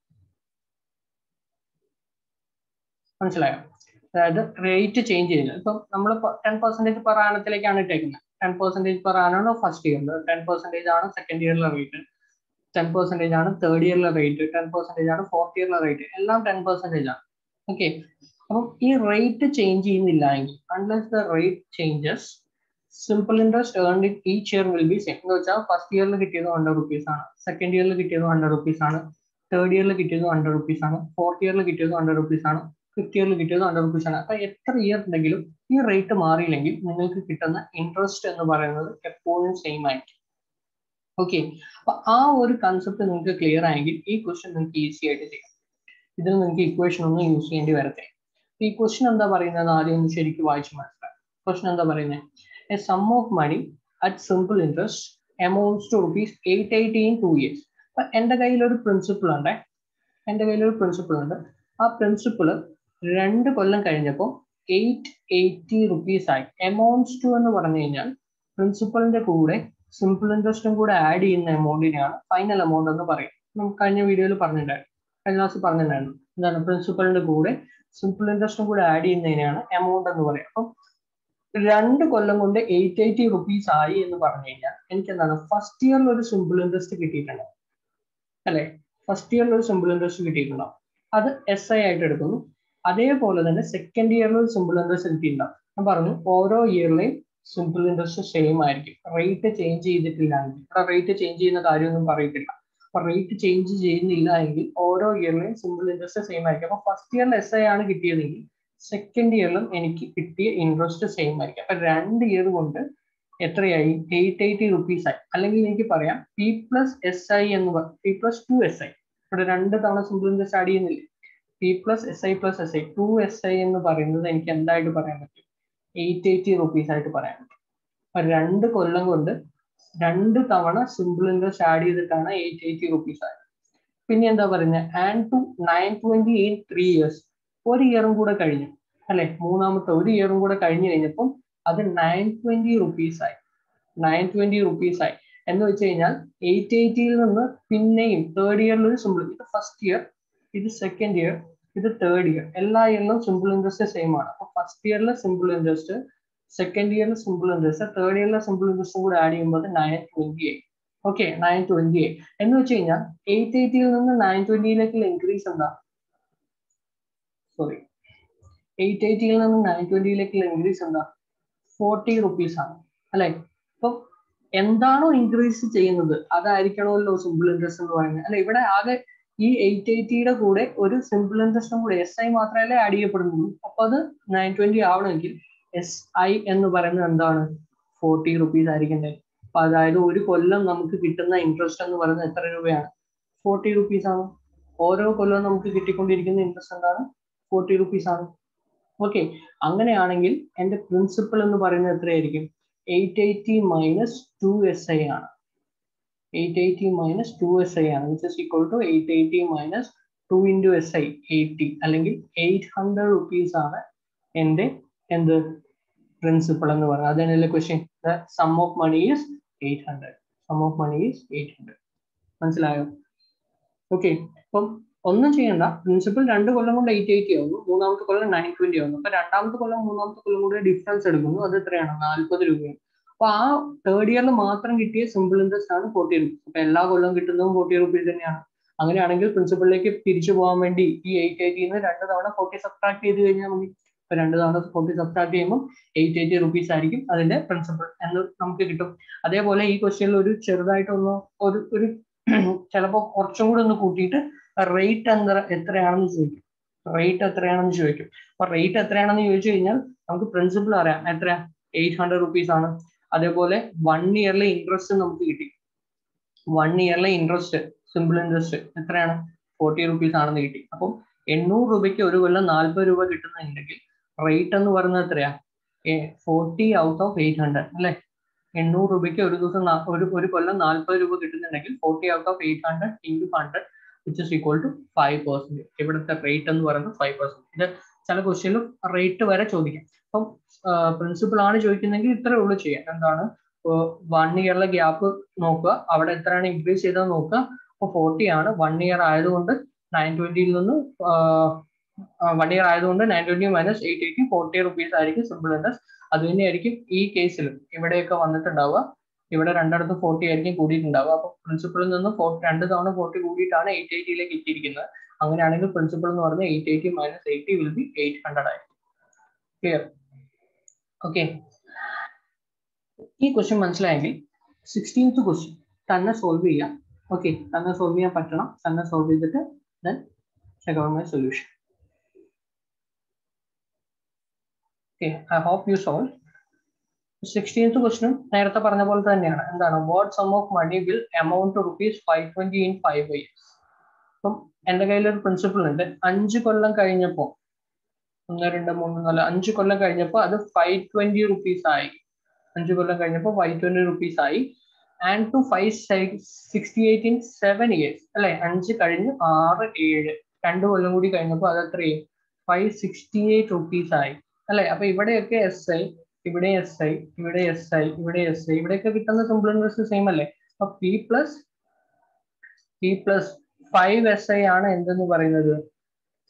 A: മനസ്സിലായോ അതായത് റേറ്റ് ചേഞ്ച് ചെയ്യുന്നത് ഇപ്പം നമ്മൾ ടെൻ പെർസെൻറ്റേജ് പെർ ആനത്തിലേക്കാണ് ഇട്ടേക്കുന്നത് ടെൻ പെർസെൻറ്റേജ് പെർ ആനാണ് ഫസ്റ്റ് ഇയറിൽ ടെൻ പെർസെൻറ്റേജ് ആണ് സെക്കൻഡ് ഇയറിലെ റേറ്റ് ടെൻ പെർസെൻറ്റേജ് ആണ് തേർഡ് ഇയറിലെ റേറ്റ് ടെൻ പെർസെൻറ്റേജ് ആണ് ഫോർത്ത് ഇയറിലെ റേറ്റ് എല്ലാം ടെൻ പെർസെൻറ്റേജ് ആണ് ഓക്കെ അപ്പം ഈ റേറ്റ് ചേഞ്ച് ചെയ്യുന്നില്ല എങ്കിൽ unless the rate changes simple interest earn in each year will be same എന്ന് വെച്ചാൽ ഫസ്റ്റ് ഇയറിൽ കിട്ടിയത് ഹൺഡ്രഡ് റുപ്പീസ് ആണ് സെക്കൻഡ് ഇയറിൽ കിട്ടിയത് ഹൺഡ്രഡ് റുപ്പീസ് ആണ് തേർഡ് ഇയറിൽ കിട്ടിയത് ഹൺഡ്രഡ് റുപ്പീസ് ആണ് ഫോർത്ത് ഇയറിൽ കിട്ടിയത് ഹൺഡ്രഡ് റുപ്പീസ് ആണ് ഫിഫ്ത് ഇയറിൽ കിട്ടിയത് ഹൺഡ്രഡ് റുപ്പീസ് ആണ് അപ്പൊ എത്ര ഇയർ ഉണ്ടെങ്കിലും ഈ റേറ്റ് മാറിയില്ലെങ്കിൽ നിങ്ങൾക്ക് കിട്ടുന്ന ഇൻട്രസ്റ്റ് എന്ന് പറയുന്നത് എപ്പോഴും സെയിം ആയിരിക്കും ഓക്കെ അപ്പൊ ആ ഒരു കൺസെപ്റ്റ് നിങ്ങൾക്ക് ക്ലിയർ ആയെങ്കിൽ ഈ ക്വസ്റ്റ്യൻ നിങ്ങൾക്ക് ഈസി ആയിട്ട് ചെയ്യാം ഇതിൽ നിങ്ങൾക്ക് ഇക്വേഷൻ ഒന്നും യൂസ് ചെയ്യേണ്ടി വരത്തില്ല ഈ ക്വസ്റ്റ്യൻ എന്താ പറയുന്നത് ആദ്യം ഒന്ന് ശരിക്കും വായിച്ച് മനസ്സിലാക്കാം ക്വസ്റ്റ്യൻ എന്താ പറയുന്നത് a sum of money at simple interest amounts to rupees eight eighty in two years അപ്പൊ എൻ്റെ കയ്യിൽ ഒരു പ്രിൻസിപ്പിൾ ഉണ്ട് എൻ്റെ കയ്യിൽ ഒരു പ്രിൻസിപ്പിൾ ഉണ്ട് ആ പ്രിൻസിപ്പിൾ രണ്ട് കൊല്ലം കഴിഞ്ഞപ്പോൾ എയ്റ്റ് എയ്റ്റി റുപ്പീസ് ആയി എമൗണ്ട്സ് ടു എന്ന് പറഞ്ഞു കഴിഞ്ഞാൽ പ്രിൻസിപ്പളിന്റെ കൂടെ സിമ്പിൾ ഇൻട്രസ്റ്റും കൂടെ ആഡ് ചെയ്യുന്ന എമൗണ്ടിനെയാണ് ഫൈനൽ എമൗണ്ട് എന്ന് പറയും നമുക്ക് കഴിഞ്ഞ വീഡിയോയിൽ പറഞ്ഞിട്ടുണ്ടായിരുന്നു കഴിഞ്ഞ ക്ലാസ് പറഞ്ഞിട്ടുണ്ടായിരുന്നു എന്താണ് പ്രിൻസിപ്പലിന്റെ കൂടെ സിമ്പിൾ ഇൻട്രസ്റ്റും കൂടെ ആഡ് ചെയ്യുന്നതിനാണ് എമൗണ്ട് എന്ന് പറയുക അപ്പം രണ്ട് കൊല്ലം കൊണ്ട് എയ്റ്റ് എയ്റ്റി റുപ്പീസ് ആയി എന്ന് പറഞ്ഞു കഴിഞ്ഞാൽ എനിക്ക് എന്താണ് ഫസ്റ്റ് ഇയറിൽ ഒരു സിമ്പിൾ ഇൻട്രസ്റ്റ് കിട്ടിയിട്ടുണ്ട് അല്ലെ ഫസ്റ്റ് ഇയറിൽ ഒരു സിമ്പിൾ ഇൻട്രസ്റ്റ് കിട്ടിയിട്ടുണ്ടാവും അത് എസ് ഐ ആയിട്ട് എടുക്കുന്നു അതേപോലെ തന്നെ സെക്കൻഡ് ഇയറിൽ ഒരു സിമ്പിൾ ഇൻട്രസ്റ്റ് കിട്ടിയിട്ടുണ്ടാവും ഞാൻ പറഞ്ഞു ഓരോ ഇയറിലെയും സിമ്പിൾ ഇൻട്രസ്റ്റ് സെയിം ആയിരിക്കും റേറ്റ് ചേഞ്ച് ചെയ്തിട്ടില്ലെങ്കിൽ ഇവിടെ റേറ്റ് ചേഞ്ച് ചെയ്യുന്ന കാര്യമൊന്നും പറയത്തില്ല അപ്പൊ റേറ്റ് ചേഞ്ച് ചെയ്യുന്നില്ല എങ്കിൽ ഓരോ ഇയറിലെയും സിമ്പിൾ ഇൻട്രസ്റ്റ് സെയിം ആയിരിക്കും അപ്പൊ ഫസ്റ്റ് ഇയറിൽ എസ് ഐ ആണ് കിട്ടിയതെങ്കിൽ സെക്കൻഡ് ഇയറിലും എനിക്ക് കിട്ടിയ ഇൻട്രസ്റ്റ് സെയിം ആയിരിക്കും അപ്പൊ രണ്ട് ഇയർ കൊണ്ട് എത്രയായി എയ്റ്റ് എയ്റ്റി റുപ്പീസ് ആയി അല്ലെങ്കിൽ എനിക്ക് പറയാം പി പ്ലസ് എസ് ഐ എന്ന് P plus two S I ഇവിടെ രണ്ട് തവണ സിമ്പിൾ ഇൻട്രസ്റ്റ് ആഡ് ചെയ്യുന്നില്ലേ P plus S I plus S I two S I എന്ന് പറയുന്നത് എനിക്ക് എന്തായിട്ട് പറയാൻ പറ്റും എയ്റ്റ് എയ്റ്റി റുപ്പീസ് ആയിട്ട് പറയാൻ പറ്റും അപ്പൊ രണ്ട് കൊല്ലം കൊണ്ട് രണ്ട് തവണ സിമ്പിൾ ഇൻട്രസ്റ്റ് ആഡ് ചെയ്തിട്ടാണ് എയ്റ്റ് എയ്റ്റി റുപ്പീസ് ആയത് പിന്നെ എന്താ പറയുന്നത് and to nine twenty in three years ഒരു ഇയറും കൂടെ കഴിഞ്ഞു അല്ലെ മൂന്നാമത്തെ ഒരു ഇയറും കൂടെ കഴിഞ്ഞു കഴിഞ്ഞപ്പം അത് നയൻ ട്വന്റി റുപ്പീസ് ആയി നയൻ ട്വന്റി റുപ്പീസ് ആയി എന്ന് വെച്ച് കഴിഞ്ഞാൽ എയ്റ്റ് എയ്റ്റിയിൽ നിന്ന് പിന്നെയും തേർഡ് ഇയറിൽ ഒരു സിമ്പിൾ ഇത് ഫസ്റ്റ് ഇയർ ഇത് സെക്കൻഡ് ഇയർ ഇത് തേർഡ് ഇയർ എല്ലാ ഇയറിലും സിമ്പിൾ ഇൻട്രസ്റ്റ് സെയിം ആണ് അപ്പൊ ഫസ്റ്റ് ഇയറിൽ സിമ്പിൾ ഇൻട്രസ്റ്റ് സെക്കൻഡ് ഇയറിൽ സിമ്പിൾ ഇൻട്രസ്റ്റ് തേർഡ് ഇയറിലെ സിമ്പിൾ ഇൻട്രസ്റ്റും കൂടെ ആഡ് ചെയ്യുമ്പോൾ nine twenty eight okay nine twenty eight എന്ന് വെച്ച് കഴിഞ്ഞാൽ എയ്റ്റ് എയ്റ്റിയിൽ നിന്ന് നയൻ ട്വന്റിയിലേക്കുള്ള ഇൻക്രീസ് എന്താ സോറി എയ്റ്റ് എയ്റ്റിയിൽ നിന്ന് നയൻ ട്വന്റിയിലേക്കുള്ള ഇൻക്രീസ് എന്താ ഫോർട്ടി റുപ്പീസ് ആണ് അല്ലെ അപ്പം എന്താണോ ഇൻക്രീസ് ചെയ്യുന്നത് അതായിരിക്കണമല്ലോ സിമ്പിൾ ഇൻട്രസ്റ്റ് എന്ന് പറയുന്നത് അല്ലെ ഇവിടെ ആകെ ഈ എയ്റ്റ് എയ്റ്റിയുടെ കൂടെ ഒരു സിമ്പിൾ ഇൻട്രസ്റ്റും കൂടെ എസ് ഐ മാത്രമല്ലേ ആഡ് ചെയ്യപ്പെടുന്നുള്ളൂ അപ്പൊ അത് നയൻ ട്വന്റി ആവണമെങ്കിൽ എസ് ഐ എന്ന് പറയുന്നത് എന്താണ് ഫോർട്ടി റുപ്പീസ് ആയിരിക്കണ്ടേ അപ്പൊ അതായത് ഒരു കൊല്ലം നമുക്ക് കിട്ടുന്ന ഇൻട്രസ്റ്റ് എന്ന് പറയുന്നത് എത്ര രൂപയാണ് ഫോർട്ടി റുപ്പീസ് ആണ് ഓരോ കൊല്ലവും നമുക്ക് കിട്ടിക്കൊണ്ടിരിക്കുന്ന ഇൻട്രസ്റ്റ് എന്താണ് ഫോർട്ടി റുപ്പീസ് ആണ് ഓക്കെ അങ്ങനെയാണെങ്കിൽ എന്റെ പ്രിൻസിപ്പൽ എന്ന് പറയുന്നത് എത്രയായിരിക്കും eight eighty minus two S I ആണ് eight eighty minus two S I ആണ് which is equal to eight eighty minus two into S I eighty അല്ലെങ്കിൽ എയ്റ്റ് ഹൺഡ്രഡ് റുപ്പീസ് ആണ് എന്റെ എന്ത് പ്രിൻസിപ്പൾ എന്ന് പറയുന്നത് അതാണ് question the sum of money is eight hundred sum of money is eight hundred മനസ്സിലായോ okay അപ്പം ഒന്നും ചെയ്യണ്ട പ്രിൻസിപ്പൽ രണ്ട് കൊല്ലം കൊണ്ട് എയ്റ്റ് എയ്റ്റി ആവുന്നു മൂന്നാമത്തെ കൊല്ലം നയൻ ട്വന്റി ആവുന്നു അപ്പൊ രണ്ടാമത്തെ കൊല്ലം മൂന്നാമത്തെ കൊല്ലം കൂടെ ഡിഫറൻസ് എടുക്കുന്നു അത് എത്രയാണ് നാൽപ്പത് രൂപയാണ് അപ്പൊ ആ തേർഡ് ഇയറിൽ മാത്രം കിട്ടിയ സിമ്പിൾ ഇൻട്രസ്റ്റ് ആണ് ഫോർട്ടി റുപ്പീസ് അപ്പൊ എല്ലാ കൊല്ലവും കിട്ടുന്നതും ഫോർട്ടി റുപ്പീസ് തന്നെയാണ് അങ്ങനെയാണെങ്കിൽ പ്രിൻസിപ്പളിലേക്ക് തിരിച്ചു പോകാൻ വേണ്ടി ഈ എയ്റ്റ് എയ്റ്റിന്ന് രണ്ട് തവണ ഫോർട്ടി സബ്ട്രാക്ട് ചെയ്ത് കഴിഞ്ഞാൽ മതി ഇപ്പൊ രണ്ട് തവണ ഫോർട്ടി സബ്ട്രാക്ട് ചെയ്യുമ്പോൾ എയ്റ്റ് എയ്റ്റി റുപ്പീസ് ആയിരിക്കും അതിന്റെ പ്രിൻസിപ്പൾ എന്ന് നമുക്ക് കിട്ടും അതേപോലെ ഈ ക്വസ്റ്റ്യനിൽ ഒരു ചെറുതായിട്ടൊന്ന് ഒരു ഒരു ചിലപ്പോൾ കുറച്ചും കൂടെ ഒന്ന് കൂട്ടിയിട്ട് റേറ്റ് എന്താ എത്രയാണെന്ന് ചോദിക്കും റേറ്റ് എത്രയാണെന്ന് ചോദിക്കും അപ്പൊ റേറ്റ് എത്രയാണെന്ന് ചോദിച്ചു കഴിഞ്ഞാൽ നമുക്ക് പ്രിൻസിപ്പിൾ അറിയാം എത്ര എയ്റ്റ് ഹൺഡ്രഡ് റുപ്പീസ് ആണ് അതേപോലെ വൺ ഇയറിലെ ഇൻട്രസ്റ്റ് നമുക്ക് കിട്ടി വൺ ഇയറിലെ ഇൻട്രസ്റ്റ് സിമ്പിൾ ഇൻട്രസ്റ്റ് എത്രയാണ് ഫോർട്ടി റുപ്പീസ് ആണെന്ന് കിട്ടി അപ്പം എണ്ണൂറ് രൂപയ്ക്ക് ഒരു കൊല്ലം നാൽപ്പത് രൂപ കിട്ടുന്നുണ്ടെങ്കിൽ റേറ്റ് എന്ന് പറയുന്നത് എത്രയാ forty out of eight hundred അല്ലെ എണ്ണൂറ് രൂപയ്ക്ക് ഒരു ദിവസം ഒരു ഒരു കൊല്ലം നാൽപ്പത് രൂപ കിട്ടുന്നുണ്ടെങ്കിൽ forty out of eight hundred into hundred which is equal to five percent ഇവിടുത്തെ റേറ്റ് എന്ന് പറയുന്നത് ഫൈവ് പെർസെന്റ് ഇത് ചില ക്വസ്റ്റ്യനിൽ റേറ്റ് വരെ ചോദിക്കാം അപ്പം പ്രിൻസിപ്പൾ ആണ് ചോദിക്കുന്നെങ്കിൽ ഇത്രേ ഉള്ളൂ ചെയ്യാം എന്താണ് വൺ ഇയറിലെ ഗ്യാപ്പ് നോക്കുക അവിടെ എത്രയാണ് ഇൻക്രീസ് ചെയ്തത് നോക്കുക അപ്പോൾ ഫോർട്ടി ആണ് വൺ ഇയർ ആയതുകൊണ്ട് നയൻ ട്വന്റിയിൽ നിന്ന് വൺ ഇയർ ആയതുകൊണ്ട് nine twenty minus eight eighty forty rupees ആയിരിക്കും സിമ്പിൾ ഇൻട്രസ്റ്റ് അത് തന്നെയായിരിക്കും ഈ കേസിലും ഇവിടെയൊക്കെ വന്നിട്ടുണ്ടാവുക ഇവിടെ രണ്ടിടത്തും ഫോർട്ടി ആയിരിക്കും കൂടിയിട്ടുണ്ടാവുക അപ്പൊ പ്രിൻസിപ്പളിൽ നിന്ന് രണ്ട് തവണ ഫോർട്ടി കൂടിയിട്ടാണ് എയ്റ്റ് എയ്റ്റിയിലേക്ക് എത്തിയിരിക്കുന്നത് അങ്ങനെയാണെങ്കിൽ പ്രിൻസിപ്പൾ എന്ന് പറഞ്ഞാൽ eight eighty minus eighty will be eight hundred ആയിരിക്കും ക്ലിയർ ഓക്കെ ഈ ക്വസ്റ്റ്യൻ മനസ്സിലായെങ്കിൽ സിക്സ്റ്റീൻത്ത് ക്വസ്റ്റ്യൻ തന്നെ സോൾവ് ചെയ്യാം ഓക്കെ തന്നെ സോൾവ് ചെയ്യാൻ പറ്റണം തന്നെ സോൾവ് ചെയ്തിട്ട് then check out my solution okay I hope you solve sixteenth ക്വസ്റ്റ്യനും നേരത്തെ പറഞ്ഞ പോലെ തന്നെയാണ് എന്താണ് what sum of money will amount rupees five twenty in five years അപ്പം എൻ്റെ കയ്യിൽ ഒരു പ്രിൻസിപ്പിൾ ഉണ്ട് അഞ്ച് കൊല്ലം കഴിഞ്ഞപ്പോൾ ഒന്ന് രണ്ട് മൂന്ന് നാല് അഞ്ച് കൊല്ലം കഴിഞ്ഞപ്പോൾ അത് ഫൈവ് ട്വന്റി റുപ്പീസ് ആയി അഞ്ച് കൊല്ലം കഴിഞ്ഞപ്പോൾ ഫൈവ് ട്വന്റി റുപ്പീസ് ആയി and to five sixty eight in seven years അല്ലെ അഞ്ച് കഴിഞ്ഞ് ആറ് ഏഴ് രണ്ട് കൊല്ലം കൂടി കഴിഞ്ഞപ്പോൾ അത് എത്രയും ഫൈവ് സിക്സ്റ്റി എയ്റ്റ് റുപ്പീസ് ആയി അല്ലെ അപ്പൊ ഇവിടെയൊക്കെ എസ് ഐ ഇവിടെ എസ് ഐ ഇവിടെ എസ് ഐ ഇവിടെ എസ് ഐ ഇവിടെയൊക്കെ കിട്ടുന്ന സിമ്പിൾ ഇൻട്രസ്റ്റ് സെയിം അല്ലേ അപ്പൊ P plus P plus five S I ആണ് എന്തെന്ന് പറയുന്നത്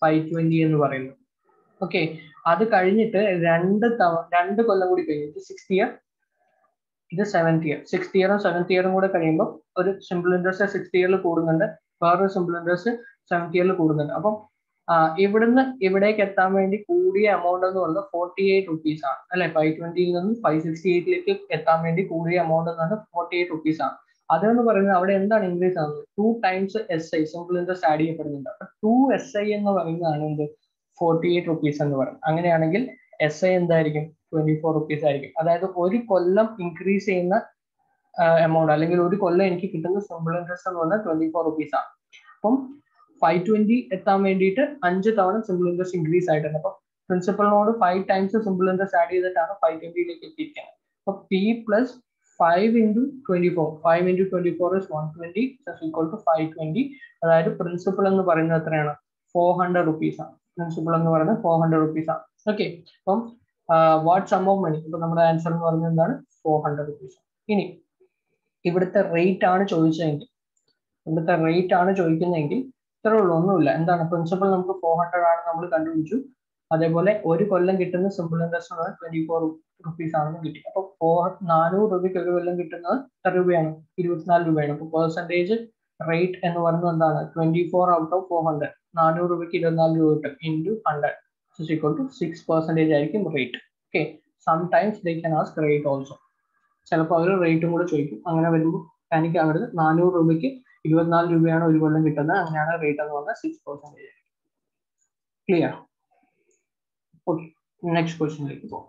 A: ഫൈവ് ട്വന്റി എന്ന് പറയുന്നത് ഓക്കെ അത് കഴിഞ്ഞിട്ട് രണ്ട് തവണ രണ്ട് കൊല്ലം കൂടി കഴിഞ്ഞിട്ട് സിക്സ് ഇയർ ഇത് സെവൻത് ഇയർ സിക്സ് ഇയറും സെവൻത് ഇയറും കൂടെ കഴിയുമ്പോൾ ഒരു സിമ്പിൾ ഇൻട്രസ്റ്റ് സിക്സ് ഇയറിൽ കൂടുന്നുണ്ട് വേറൊരു സിമ്പിൾ ഇൻട്രസ്റ്റ് സെവൻത് ഇയറിൽ കൂടുന്നുണ്ട് അപ്പം ഇവിടുന്ന് ഇവിടേക്ക് എത്താൻ വേണ്ടി കൂടിയ എമൗണ്ട് എന്ന് പറയുന്നത് ഫോർട്ടി എയ്റ്റ് റുപ്പീസ് ആണ് അല്ലെ ഫൈവ് ട്വന്റിയിൽ നിന്ന് ഫൈവ് സിക്സ്റ്റി എയ്റ്റിലേക്ക് എത്താൻ വേണ്ടി കൂടിയ എമൗണ്ട് എന്ന് പറഞ്ഞാൽ ഫോർട്ടി എയ്റ്റ് റുപ്പീസ് ആണ് അതെന്ന് പറയുന്നത് അവിടെ എന്താണ് ഇൻക്രീസ് ആവുന്നത് two times S I simple interest add ചെയ്യപ്പെടുന്നുണ്ട് അപ്പൊ ടു എസ് ഐ എന്ന് പറയുന്നതാണ് എന്ത് ഫോർട്ടി എയ്റ്റ് റുപ്പീസ് എന്ന് പറയുന്നത് അങ്ങനെയാണെങ്കിൽ എസ് ഐ എന്തായിരിക്കും ട്വന്റി ഫോർ റുപ്പീസ് ആയിരിക്കും അതായത് ഒരു കൊല്ലം ഇൻക്രീസ് ചെയ്യുന്ന എമൗണ്ട് അല്ലെങ്കിൽ ഒരു കൊല്ലം എനിക്ക് കിട്ടുന്ന സിമ്പിൾ ഇൻട്രസ്റ്റ് എന്ന് പറഞ്ഞാൽ ട്വന്റി ഫോർ റുപ്പീസ് ആണ് അപ്പം ഫൈവ് ട്വന്റി എത്താൻ വേണ്ടിയിട്ട് അഞ്ച് തവണ സിമ്പിൾ ഇൻട്രസ്റ്റ് ഇൻക്രീസ് ആയിട്ടുണ്ട് അപ്പം പ്രിൻസിപ്പളിനോട് five times simple interest add ചെയ്തിട്ടാണ് ഫൈവ് ട്വന്റിയിലേക്ക് എത്തിയിരിക്കുന്നത് അപ്പൊ P plus five into twenty four five into twenty four is one twenty equal to five twenty അതായത് പ്രിൻസിപ്പൾ എന്ന് പറയുന്നത് എത്രയാണ് ഫോർ ഹൺഡ്രഡ് റുപ്പീസ് ആണ് പ്രിൻസിപ്പൾ എന്ന് പറയുന്നത് ഫോർ ഹൺഡ്രഡ് റുപ്പീസ് ആണ് ഓക്കെ അപ്പം വാട്ട് സം ഓഫ് മണി ഇപ്പൊ നമ്മുടെ ആൻസർ എന്ന് പറയുന്നത് എന്താണ് ഫോർ ഹൺഡ്രഡ് റുപ്പീസ് ഇനി ഇവിടുത്തെ റേറ്റ് ആണ് ചോദിച്ചതെങ്കിൽ ഇവിടുത്തെ റേറ്റ് ആണ് ചോദിക്കുന്നതെങ്കിൽ ഇത്രേ ഉള്ളൂ ഒന്നുമില്ല എന്താണ് പ്രിൻസിപ്പൾ നമുക്ക് ഫോർ ഹൺഡ്രഡ് ആണ് നമ്മൾ കണ്ടുപിടിച്ചു അതേപോലെ ഒരു കൊല്ലം കിട്ടുന്ന simple interest twenty four rupees ആണെന്ന് കിട്ടി അപ്പൊ ഫോർ നാനൂറ് രൂപയ്ക്ക് ഒരു കൊല്ലം കിട്ടുന്നത് എത്ര രൂപയാണ് ഇരുപത്തിനാല് രൂപയാണ് അപ്പൊ പെർസെന്റേജ് റേറ്റ് എന്ന് പറയുന്നത് എന്താണ് twenty four out of four hundred നാനൂറ് രൂപയ്ക്ക് ഇരുപത്തിനാല് രൂപ കിട്ടും into hundred equal to six percentage ആയിരിക്കും rate okay sometimes they can ask rate also ചിലപ്പോൾ അവർ റേറ്റും കൂടെ ചോദിക്കും അങ്ങനെ വരുമ്പോൾ എനിക്ക് അവിടുന്ന് നാനൂറ് രൂപയ്ക്ക് ഇരുപത്തിനാല് രൂപയാണ് ഒരു കൊല്ലം കിട്ടുന്നത് അങ്ങനെയാണ് റേറ്റ് എന്ന് പറഞ്ഞാൽ six percentage clear okay next ക്വസ്റ്റ്യനിലേക്ക് പോകാം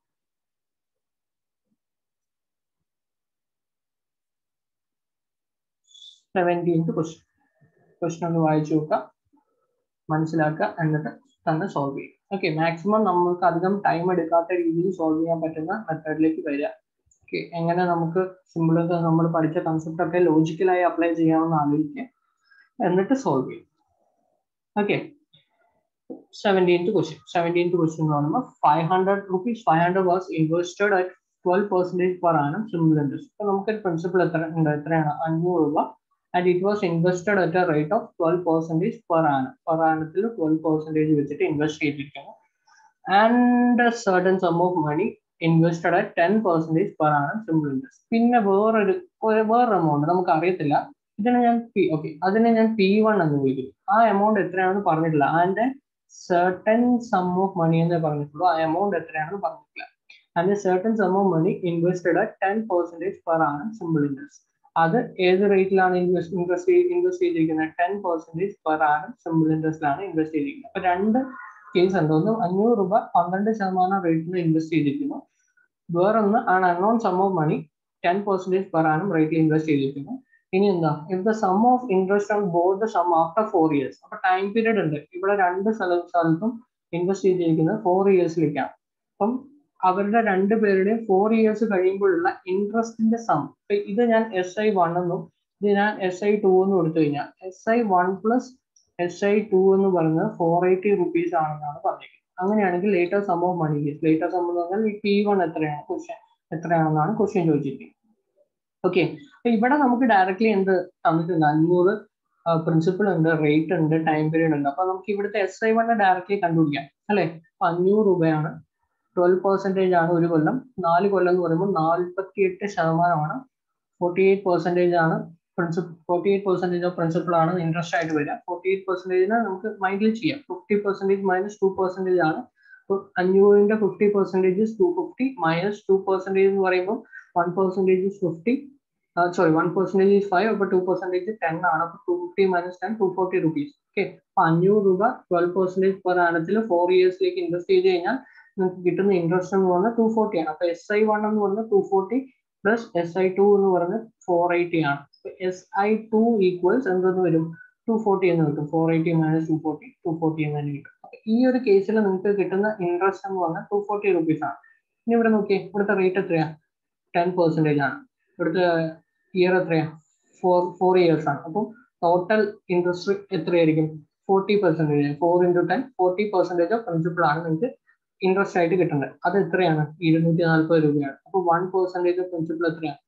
A: സെവൻറ്റീൻത് ക്വസ്റ്റ്യൻ ക്വസ്റ്റ്യൻ ഒന്ന് വായിച്ചു നോക്കുക മനസ്സിലാക്കുക എന്നിട്ട് തന്നെ സോൾവ് ചെയ്യും ഓക്കെ മാക്സിമം നമുക്ക് അധികം ടൈം എടുക്കാത്ത രീതിയിൽ സോൾവ് ചെയ്യാൻ പറ്റുന്ന മെത്തേഡിലേക്ക് വരിക ഓക്കെ എങ്ങനെ നമുക്ക് സിമ്പിൾ നമ്മൾ പഠിച്ച കൺസെപ്റ്റ് ഒക്കെ ലോജിക്കലായി അപ്ലൈ ചെയ്യാമെന്ന് ആലോചിക്കുക എന്നിട്ട് സോൾവ് ചെയ്യും okay seventeenth question seventeenth question എന്ന് പറയുമ്പോൾ five hundred rupees five hundred was invested at twelve percentage per annum simple interest അപ്പോൾ നമുക്ക് പ്രിൻസിപ്പൾ എത്ര ഉണ്ട് എത്രയാണ് അഞ്ഞൂറ് രൂപ and it was invested at a rate of twelve percentage per annum per ആനത്തിൽ ട്വൽവ് പെർസെൻറ്റേജ് വെച്ചിട്ട് ഇൻവെസ്റ്റ് ചെയ്തിരിക്കുന്നു and certain sum of money invested at ten percentage per annum simple interest പിന്നെ വേറൊരു വേറൊരു എമൗണ്ട് നമുക്ക് അറിയത്തില്ല ഇതിനെ ഞാൻ പി ഓക്കെ അതിനെ ഞാൻ പി വൺ എന്ന് വിളിക്കുന്നു ആ എമൗണ്ട് എത്രയാണെന്ന് പറഞ്ഞിട്ടില്ല and certain sum of money എന്നേ പറഞ്ഞിട്ടുള്ളൂ ആ എമൗണ്ട് എത്രയാണെന്ന് പറഞ്ഞിട്ടില്ല and certain sum of money invested at ten percentage per annum simple interest അത് ഏത് റേറ്റിലാണ് ഇൻവെസ്റ്റ് ഇൻവെസ്റ്റ് ഇൻവെസ്റ്റ് ചെയ്തിരിക്കുന്നത് ten percentage per annum simple ഇൻട്രസ്റ്റിലാണ് ഇൻവെസ്റ്റ് ചെയ്തിരിക്കുന്നത് അപ്പൊ രണ്ട് കേസ് ഉണ്ട് ഒന്ന് അഞ്ഞൂറ് രൂപ പന്ത്രണ്ട് ശതമാനം റേറ്റിൽ ഇൻവെസ്റ്റ് ചെയ്തിരിക്കുന്നു വേറൊന്ന് ആണ് unknown sum of money ten percentage per annum റേറ്റിൽ ഇൻവെസ്റ്റ് ചെയ്തിരിക്കുന്നു ഇനി എന്താ if the sum of interest on board the sum after four years അപ്പൊ ടൈം പീരീഡ് ഉണ്ട് ഇവിടെ രണ്ട് സ്ഥല സ്ഥലത്തും ഇൻവെസ്റ്റ് ചെയ്തിരിക്കുന്നത് ഫോർ ഇയേഴ്സിലേക്കാണ് അപ്പം അവരുടെ രണ്ട് പേരുടെയും ഫോർ ഇയേഴ്സ് കഴിയുമ്പോഴുള്ള ഇൻട്രസ്റ്റിന്റെ സം ഇത് ഞാൻ എസ് ഐ വൺ എന്നും ഇത് ഞാൻ എസ് ഐ ടു എന്നും എടുത്തു കഴിഞ്ഞാൽ S I one plus S I two എന്ന് പറയുന്നത് ഫോർ എയ്റ്റി റുപ്പീസ് ആണെന്നാണ് പറഞ്ഞിരിക്കുന്നത് അങ്ങനെയാണെങ്കിൽ later sum of money later sum എന്ന് പറഞ്ഞാൽ ഈ പി വൺ എത്രയാണ് ക്വസ്റ്റ്യൻ എത്രയാണെന്നാണ് ക്വസ്റ്റ്യൻ ചോദിച്ചിരിക്കുന്നത് ഓക്കെ അപ്പൊ ഇവിടെ നമുക്ക് ഡയറക്ട്ലി എന്ത് തന്നിട്ടുണ്ട് അഞ്ഞൂറ് പ്രിൻസിപ്പിൾ ഉണ്ട് റേറ്റ് ഉണ്ട് ടൈം പീരീഡ് ഉണ്ട് അപ്പൊ നമുക്ക് ഇവിടുത്തെ എസ് ഐ വണ്ണ് ഡയറക്ട്ലി കണ്ടുപിടിക്കാം അല്ലെ അപ്പൊ അഞ്ഞൂറ് രൂപയാണ് ട്വൽവ് പെർസെൻറ്റേജ് ആണ് ഒരു കൊല്ലം നാല് കൊല്ലം എന്ന് പറയുമ്പോൾ നാൽപ്പത്തി എട്ട് ശതമാനമാണ് ഫോർട്ടി എയ്റ്റ് പെർസെൻറ്റേജ് ആണ് principal forty eight percentage of principal ആണ് ഇൻട്രസ്റ്റ് ആയിട്ട് വരിക ഫോർട്ടി എയ്റ്റ് പെർസെൻറ്റേജിന് നമുക്ക് മൈൻഡിൽ ചെയ്യാം fifty percentage minus two percentage ആണ് അഞ്ഞൂറിന്റെ fifty percentage two fifty minus two percentage എന്ന് പറയുമ്പോൾ one percentage fifty sorry one percentage five അപ്പോൾ ടു പെർസെൻറ്റേജ് ടെൻ ആണ് അപ്പോൾ two fifty minus ten two forty rupees okay അപ്പൊ അഞ്ഞൂറ് രൂപ ട്വൽവ് പെർസെൻറ്റേജ് പെർ ആനത്തിൽ ഫോർ ഇയേഴ്സിലേക്ക് ഇൻവെസ്റ്റ് ചെയ്ത് കഴിഞ്ഞാൽ നിങ്ങൾക്ക് കിട്ടുന്ന ഇൻട്രസ്റ്റ് എന്ന് പറഞ്ഞാൽ ടു ഫോർട്ടി ആണ് അപ്പൊ എസ് ഐ വൺ എന്ന് പറഞ്ഞാൽ two forty plus S I two എന്ന് പറഞ്ഞാൽ ഫോർ എയ്റ്റി ആണ് എസ് ഐ ടു ഈക്വൽസ് എന്തെന്ന് വരും ടു ഫോർട്ടി എന്ന് കിട്ടും four eighty minus two forty two forty എന്ന് തന്നെ കിട്ടും അപ്പൊ ഈ ഒരു കേസിൽ നിങ്ങൾക്ക് കിട്ടുന്ന ഇൻട്രസ്റ്റ് എന്ന് പറഞ്ഞാൽ ടു ഫോർട്ടി റുപ്പീസ് ആണ് ഇനി ഇവിടെ നോക്കിയേ ഇവിടുത്തെ റേറ്റ് എത്രയാ ടെൻ പെർസെൻറ്റേജ് ആണ് ഇവിടുത്തെ ഇയർ എത്രയാ ഫോർ ഫോർ ഇയേഴ്സ് ആണ് അപ്പം ടോട്ടൽ ഇൻട്രസ്റ്റ് എത്രയായിരിക്കും forty percentage four into ten forty percentage of principal ആണ് നിങ്ങൾക്ക് ഇൻട്രസ്റ്റ് ആയിട്ട് കിട്ടുന്നത് അത് എത്രയാണ് ഇരുന്നൂറ്റി നാൽപ്പത് രൂപയാണ് അപ്പൊ വൺ പെർസെൻറ്റേജ് പ്രിൻസിപ്പിൾ എത്രയാണ്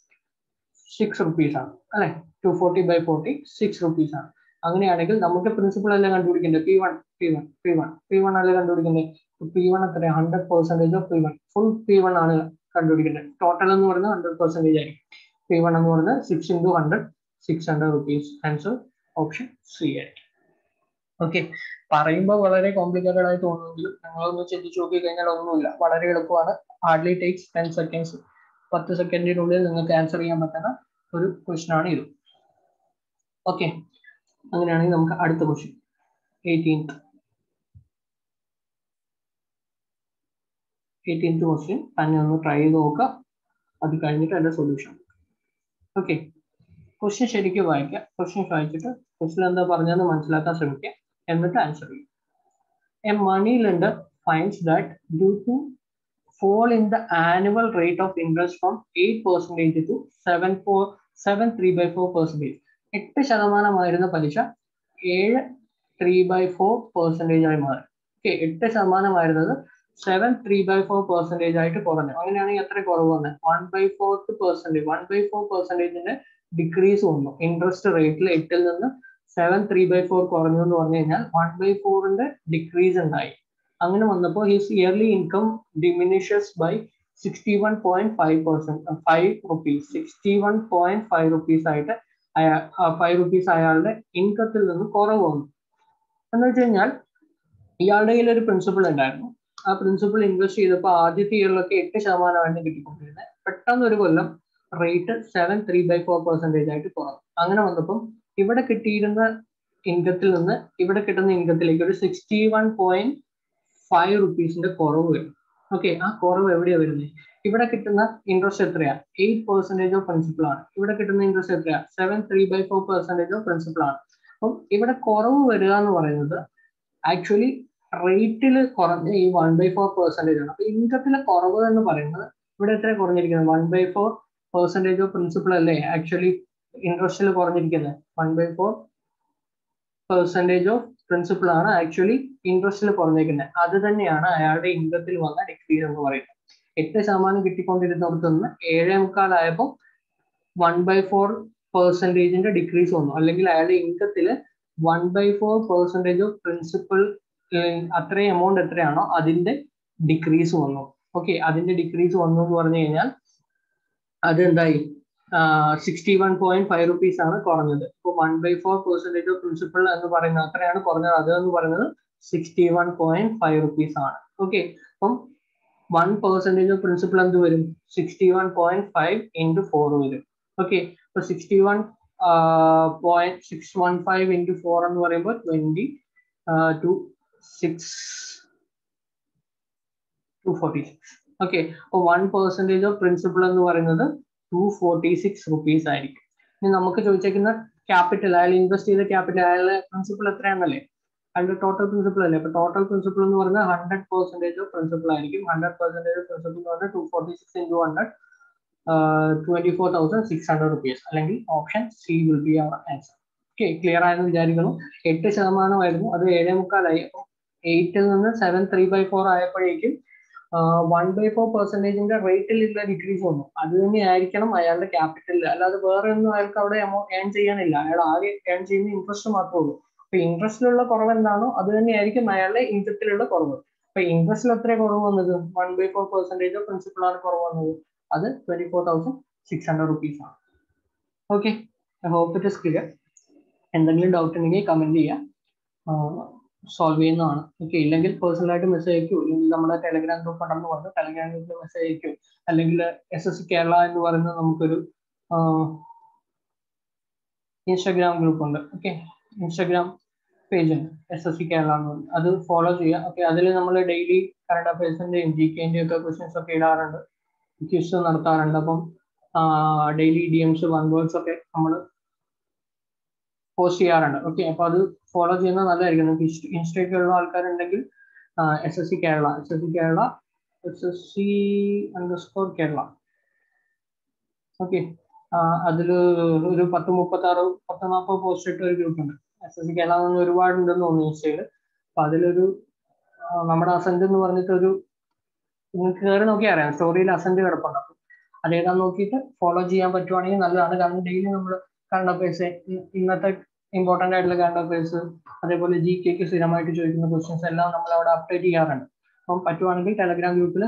A: സിക്സ് റുപ്പീസ് ആണ് അല്ലെ two forty by forty six rupees ആണ് അങ്ങനെയാണെങ്കിൽ നമുക്ക് പ്രിൻസിപ്പിൾ എല്ലാം കണ്ടുപിടിക്കേണ്ടത് P one P one P one P one അല്ലേ കണ്ടുപിടിക്കുന്നത് പി വൺ എത്രയാണ് hundred percentage of P one full P one ആണ് കണ്ടുപിടിക്കേണ്ടത് ടോട്ടൽ എന്ന് പറയുന്നത് ഹൺഡ്രഡ് പെർസെൻറ്റേജ് ആയിരിക്കും പി വൺ എന്ന് പറയുന്നത് six into hundred six hundred rupees answer option C ആയിരിക്കും ഓക്കെ പറയുമ്പോൾ വളരെ കോംപ്ലിക്കേറ്റഡ് ആയി തോന്നുമെങ്കിലും നിങ്ങളൊന്ന് ചിന്തിച്ച് നോക്കി കഴിഞ്ഞാൽ ഒന്നുമില്ല വളരെ എളുപ്പമാണ് ഹാർഡ്ലി ടേക്സ് ടെൻ സെക്കൻഡ്സ് പത്ത് സെക്കൻഡിനുള്ളിൽ നിങ്ങൾക്ക് ആൻസർ ചെയ്യാൻ പറ്റുന്ന ഒരു ക്വസ്റ്റൻ ആണ് ഇത് ഓക്കെ അങ്ങനെയാണെങ്കിൽ നമുക്ക് അടുത്ത ക്വസ്റ്റ്യൻ എയ്റ്റീൻത്ത് എയ്റ്റീൻത്ത് ക്വസ്റ്റ്യൻ തന്നെ ഒന്ന് ട്രൈ ചെയ്ത് നോക്കുക അത് കഴിഞ്ഞിട്ട് അതിന്റെ സൊല്യൂഷൻ ഓക്കെ ക്വസ്റ്റ്യൻ ശരിക്കും വായിക്കുക ക്വസ്റ്റ്യൻ വായിച്ചിട്ട് ക്വസ്റ്റ്യൻ എന്താ പറഞ്ഞതെന്ന് മനസ്സിലാക്കാൻ ശ്രമിക്കുക എന്നിട്ട് ആൻസർ ചെയ്യും a money lender finds that due to fall in the annual rate of interest from 8 percentage to 7 4 7 3 by 4 percentage എട്ട് ശതമാനമായിരുന്ന പലിശ ഏഴ് ത്രീ ബൈ ഫോർ പെർസെൻറ്റേജ് ആയി മാറി ഓക്കെ എട്ട് ശതമാനമായിരുന്നത് seven three by four percentage ആയിട്ട് കുറഞ്ഞു അങ്ങനെയാണെങ്കിൽ എത്ര കുറവ് വന്നത് one by fourth percentage one by four പെർസെൻറ്റേജിന്റെ ഡിക്രീസ് വന്നു ഇൻട്രസ്റ്റ് റേറ്റിൽ എട്ടിൽ നിന്ന് സെവൻ ത്രീ ബൈ ഫോർ കുറഞ്ഞു എന്ന് പറഞ്ഞു കഴിഞ്ഞാൽ വൺ ബൈ ഫോറിന്റെ ഡിക്രീസ് ഉണ്ടായി അങ്ങനെ വന്നപ്പോൾ his yearly income diminishes by sixty one point five percent five rupees sixty one point five rupees ആയിട്ട് ഫൈവ് റുപ്പീസ് അയാളുടെ ഇൻകത്തിൽ നിന്ന് കുറവ് വന്നു എന്ന് വെച്ച് കഴിഞ്ഞാൽ ഇയാളുടെ കയ്യിൽ ഒരു പ്രിൻസിപ്പിൾ ഉണ്ടായിരുന്നു ആ പ്രിൻസിപ്പിൾ ഇൻവെസ്റ്റ് ചെയ്തപ്പോൾ ആദ്യത്തെ ഇയറിലൊക്കെ എട്ട് ശതമാനമാണ് കിട്ടിക്കൊണ്ടിരുന്നത് പെട്ടെന്ന് ഒരു കൊല്ലം rate seven three by four percentage ആയിട്ട് കുറഞ്ഞു അങ്ങനെ വന്നപ്പം ഇവിടെ കിട്ടിയിരുന്ന ഇൻകത്തിൽ നിന്ന് ഇവിടെ കിട്ടുന്ന ഇൻകത്തിലേക്ക് ഒരു സിക്സ്റ്റി വൺ പോയിന്റ് ഫൈവ് റുപ്പീസിന്റെ കുറവ് വരും ഓക്കെ ആ കുറവ് എവിടെയാ വരുന്നത് ഇവിടെ കിട്ടുന്ന ഇൻട്രസ്റ്റ് എത്രയാ എയ്റ്റ് പെർസെന്റേജ് ഓഫ് പ്രിൻസിപ്പിൾ ആണ് ഇവിടെ കിട്ടുന്ന ഇൻട്രസ്റ്റ് എത്രയാ seven three by four percentage of principal ആണ് അപ്പം ഇവിടെ കുറവ് വരിക എന്ന് പറയുന്നത് ആക്ച്വലി റേറ്റിൽ കുറഞ്ഞ ഈ വൺ ബൈ ഫോർ പെർസെന്റേജ് ആണ് അപ്പൊ ഇൻകത്തിലെ കുറവ് എന്ന് പറയുന്നത് ഇവിടെ എത്ര കുറഞ്ഞിരിക്കുന്നത് one by four percentage of principal അല്ലേ ആക്ച്വലി ഇൻട്രസ്റ്റിൽ കുറഞ്ഞിരിക്കുന്നത് one by four percentage of principal ആണ് ആക്ച്വലി ഇൻട്രസ്റ്റിൽ കുറഞ്ഞേക്കുന്നത് അത് തന്നെയാണ് അയാളുടെ ഇൻകത്തിൽ വന്ന ഡിക്രീസ് എന്ന് പറയുന്നത് എട്ട് ശതമാനം കിട്ടിക്കൊണ്ടിരുന്നിടത്ത് നിന്ന് ഏഴേ മുക്കാലായപ്പോൾ വൺ ബൈ ഫോർ പെർസെൻറ്റേജിന്റെ ഡിക്രീസ് വന്നു അല്ലെങ്കിൽ അയാളുടെ ഇൻകത്തിൽ one by four percentage of principal അത്രയും എമൗണ്ട് എത്രയാണോ അതിന്റെ ഡിക്രീസ് വന്നു ഓക്കെ അതിന്റെ ഡിക്രീസ് വന്നു എന്ന് പറഞ്ഞു കഴിഞ്ഞാൽ അത് എന്തായി sixty one point five rupees ആണ് കുറഞ്ഞത് ഇപ്പോൾ one by four percentage of principal എന്ന് പറയുന്നത് അത്രയാണ് കുറഞ്ഞത് അത് എന്ന് പറയുന്നത് sixty one point five rupees ആണ് ഓക്കെ അപ്പം വൺ പെർസെൻറ്റേജ് ഓഫ് പ്രിൻസിപ്പിൾ എന്ത് വരും sixty one point five into four വരും ഓക്കെ ഇപ്പൊ sixty one point six one five into four എന്ന് പറയുമ്പോൾ twenty two six two forty six okay അപ്പോൾ one percentage of principal എന്ന് പറയുന്നത് ടു ഫോർട്ടി സിക്സ് റുപ്പീസ് ആയിരിക്കും ഇനി നമുക്ക് ചോദിച്ചേക്കുന്ന ക്യാപിറ്റൽ അയാൾ ഇൻവെസ്റ്റ് ചെയ്ത ക്യാപിറ്റൽ അയാളുടെ പ്രിൻസിപ്പിൾ എത്രയാണെന്നല്ലേ അയാളുടെ ടോട്ടൽ പ്രിൻസിപ്പിൾ അല്ലേ അപ്പൊ ടോട്ടൽ പ്രിൻസിപ്പിൾ എന്ന് പറയുന്നത് ഹൺഡ്രഡ് പെർസെന്റേജ് ഓഫ് പ്രിൻസിപ്പിൾ ആയിരിക്കും ഹൺഡ്രഡ് പെർസെന്റേജ് ഓഫ് പ്രിൻസിപ്പിൾ എന്ന് പറഞ്ഞാൽ two forty six into hundred twenty four thousand six hundred rupees അല്ലെങ്കിൽ option C will be our answer okay clear ആയെന്ന് വിചാരിക്കുന്നു എട്ട് ശതമാനമായിരുന്നു അത് ഏഴേ മുക്കാലായി അപ്പോൾ എയ്റ്റിൽ നിന്ന് സെവൻ ത്രീ ബൈ ഫോർ ആയപ്പോഴേക്കും വൺ ബൈ ഫോർ പെർസെന്റേജിന്റെ റേറ്റിൽ ഉള്ള ഡിക്രീസ് വന്നു അത് തന്നെയായിരിക്കണം അയാളുടെ ക്യാപിറ്റലിൽ അല്ലാതെ വേറെ ഒന്നും അയാൾക്ക് അവിടെ എമൗണ്ട് ഏൺ ചെയ്യാനില്ല അയാൾ ആകെ ഏൺ ചെയ്യുന്ന ഇൻട്രസ്റ്റ് മാത്രമേ ഉള്ളൂ അപ്പൊ ഇൻട്രസ്റ്റിലുള്ള കുറവ് എന്താണോ അത് തന്നെയായിരിക്കും അയാളുടെ ഇൻകത്തിലുള്ള കുറവ് അപ്പൊ ഇൻട്രസ്റ്റിൽ എത്ര കുറവ് വന്നത് one by four percentage of principal ആണ് കുറവ് വന്നത് അത് twenty four thousand six hundred rupees ആണ് okay hope it is clear എന്തെങ്കിലും ഡൗട്ട് ഉണ്ടെങ്കിൽ കമന്റ് ചെയ്യാം സോൾവ് ചെയ്യുന്നതാണ് ഓക്കെ ഇല്ലെങ്കിൽ പേഴ്സണലായിട്ട് മെസ്സേജ് അയക്കൂ ഇല്ലെങ്കിൽ നമ്മുടെ ടെലഗ്രാം ഗ്രൂപ്പ് ഉണ്ടെന്ന് പറഞ്ഞു ടെലഗ്രാം ഗ്രൂപ്പിൽ മെസ്സേജ് അയക്കൂ അല്ലെങ്കിൽ എസ് എസ് സി കേരള എന്ന് പറയുന്ന നമുക്കൊരു ഇൻസ്റ്റാഗ്രാം ഗ്രൂപ്പ് ഉണ്ട് ഓക്കെ ഇൻസ്റ്റാഗ്രാം പേജ് ഉണ്ട് എസ് എസ് സി കേരള എന്ന് പറഞ്ഞു അത് ഫോളോ ചെയ്യുക ഓക്കെ അതിൽ നമ്മൾ ഡെയിലി കറണ്ട് അഫയേഴ്സിന്റെയും ജി കെന്റെയും ഒക്കെ ക്വസ്റ്റ്യൻസ് ഒക്കെ ഇടാറുണ്ട് ക്വിസ് നടത്താറുണ്ട് അപ്പം daily DMs one words ഒക്കെ നമ്മൾ പോസ്റ്റ് ചെയ്യാറുണ്ട് ഓക്കെ അപ്പൊ അത് ഫോളോ ചെയ്യുന്നത് നല്ലതായിരിക്കും നിങ്ങൾക്ക് ഇൻസ്റ്റയ്ക്കുള്ള ആൾക്കാരുണ്ടെങ്കിൽ S S C Kerala S S C Kerala S S C underscore Kerala okay അതിൽ ഒരു പത്ത് മുപ്പത്തി ആറ് പത്ത് നാൽപ്പത് പോസ്റ്റ് ഇട്ട ഒരു ഗ്രൂപ്പ് ഉണ്ട് എസ് എസ് സി കേരള എന്ന് ഒരുപാട് ഉണ്ടെന്ന് തോന്നുന്നു ഇൻസ്റ്റയിൽ അപ്പൊ അതിലൊരു നമ്മുടെ അസന്റ് എന്ന് പറഞ്ഞിട്ട് ഒരു നിങ്ങൾക്ക് കയറി നോക്കിയാൽ അറിയാം സ്റ്റോറിയിൽ അസന്റ് കിടപ്പുണ്ട് അപ്പം അതേതാന്ന് നോക്കിയിട്ട് ഫോളോ ചെയ്യാൻ പറ്റുവാണെങ്കിൽ നല്ലതാണ് കാരണം ഡെയിലി നമ്മൾ കറണ്ട് അഫയേഴ്സ് ഇന്നത്തെ ഇമ്പോർട്ടൻ്റ് ആയിട്ടുള്ള കറണ്ട് അഫയേഴ്സ് അതേപോലെ ജി കെക്ക് സ്ഥിരമായിട്ട് ചോദിക്കുന്ന ക്വസ്റ്റ്യൻസ് എല്ലാം നമ്മൾ അവിടെ അപ്ഡേറ്റ് ചെയ്യാറുണ്ട് അപ്പം പറ്റുവാണെങ്കിൽ ടെലഗ്രാം ഗ്രൂപ്പിൽ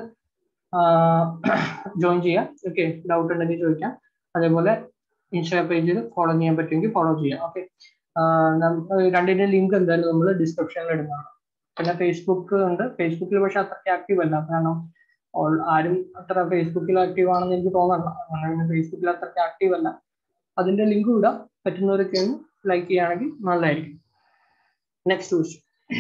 A: ജോയിൻ ചെയ്യാം ഓക്കെ ഡൗട്ട് ഉണ്ടെങ്കിൽ ചോദിക്കാം അതേപോലെ ഇൻസ്റ്റാ പേജിൽ ഫോളോ ചെയ്യാൻ പറ്റുമെങ്കിൽ ഫോളോ ചെയ്യാം ഓക്കെ രണ്ടിന്റെ ലിങ്ക് എന്തായാലും നമ്മൾ ഡിസ്ക്രിപ്ഷനിൽ ഇടുന്നതാണ് പിന്നെ ഫേസ്ബുക്ക് ഉണ്ട് ഫേസ്ബുക്കിൽ പക്ഷെ അത്രയ്ക്ക് ആക്റ്റീവ് അല്ല കാരണം ആരും അത്ര ഫേസ്ബുക്കിൽ ആക്റ്റീവ് ആണെന്ന് എനിക്ക് തോന്നണ്ട അങ്ങനെ ഫേസ്ബുക്കിൽ അത്രയ്ക്ക് ആക്റ്റീവ് അല്ല അതിന്റെ ലിങ്ക് ഇടാം പറ്റുന്നവരൊക്കെ ഒന്ന് ലൈക്ക് ചെയ്യുകയാണെങ്കിൽ നല്ലതായിരിക്കും നെക്സ്റ്റ് ക്വസ്റ്റ്യൻ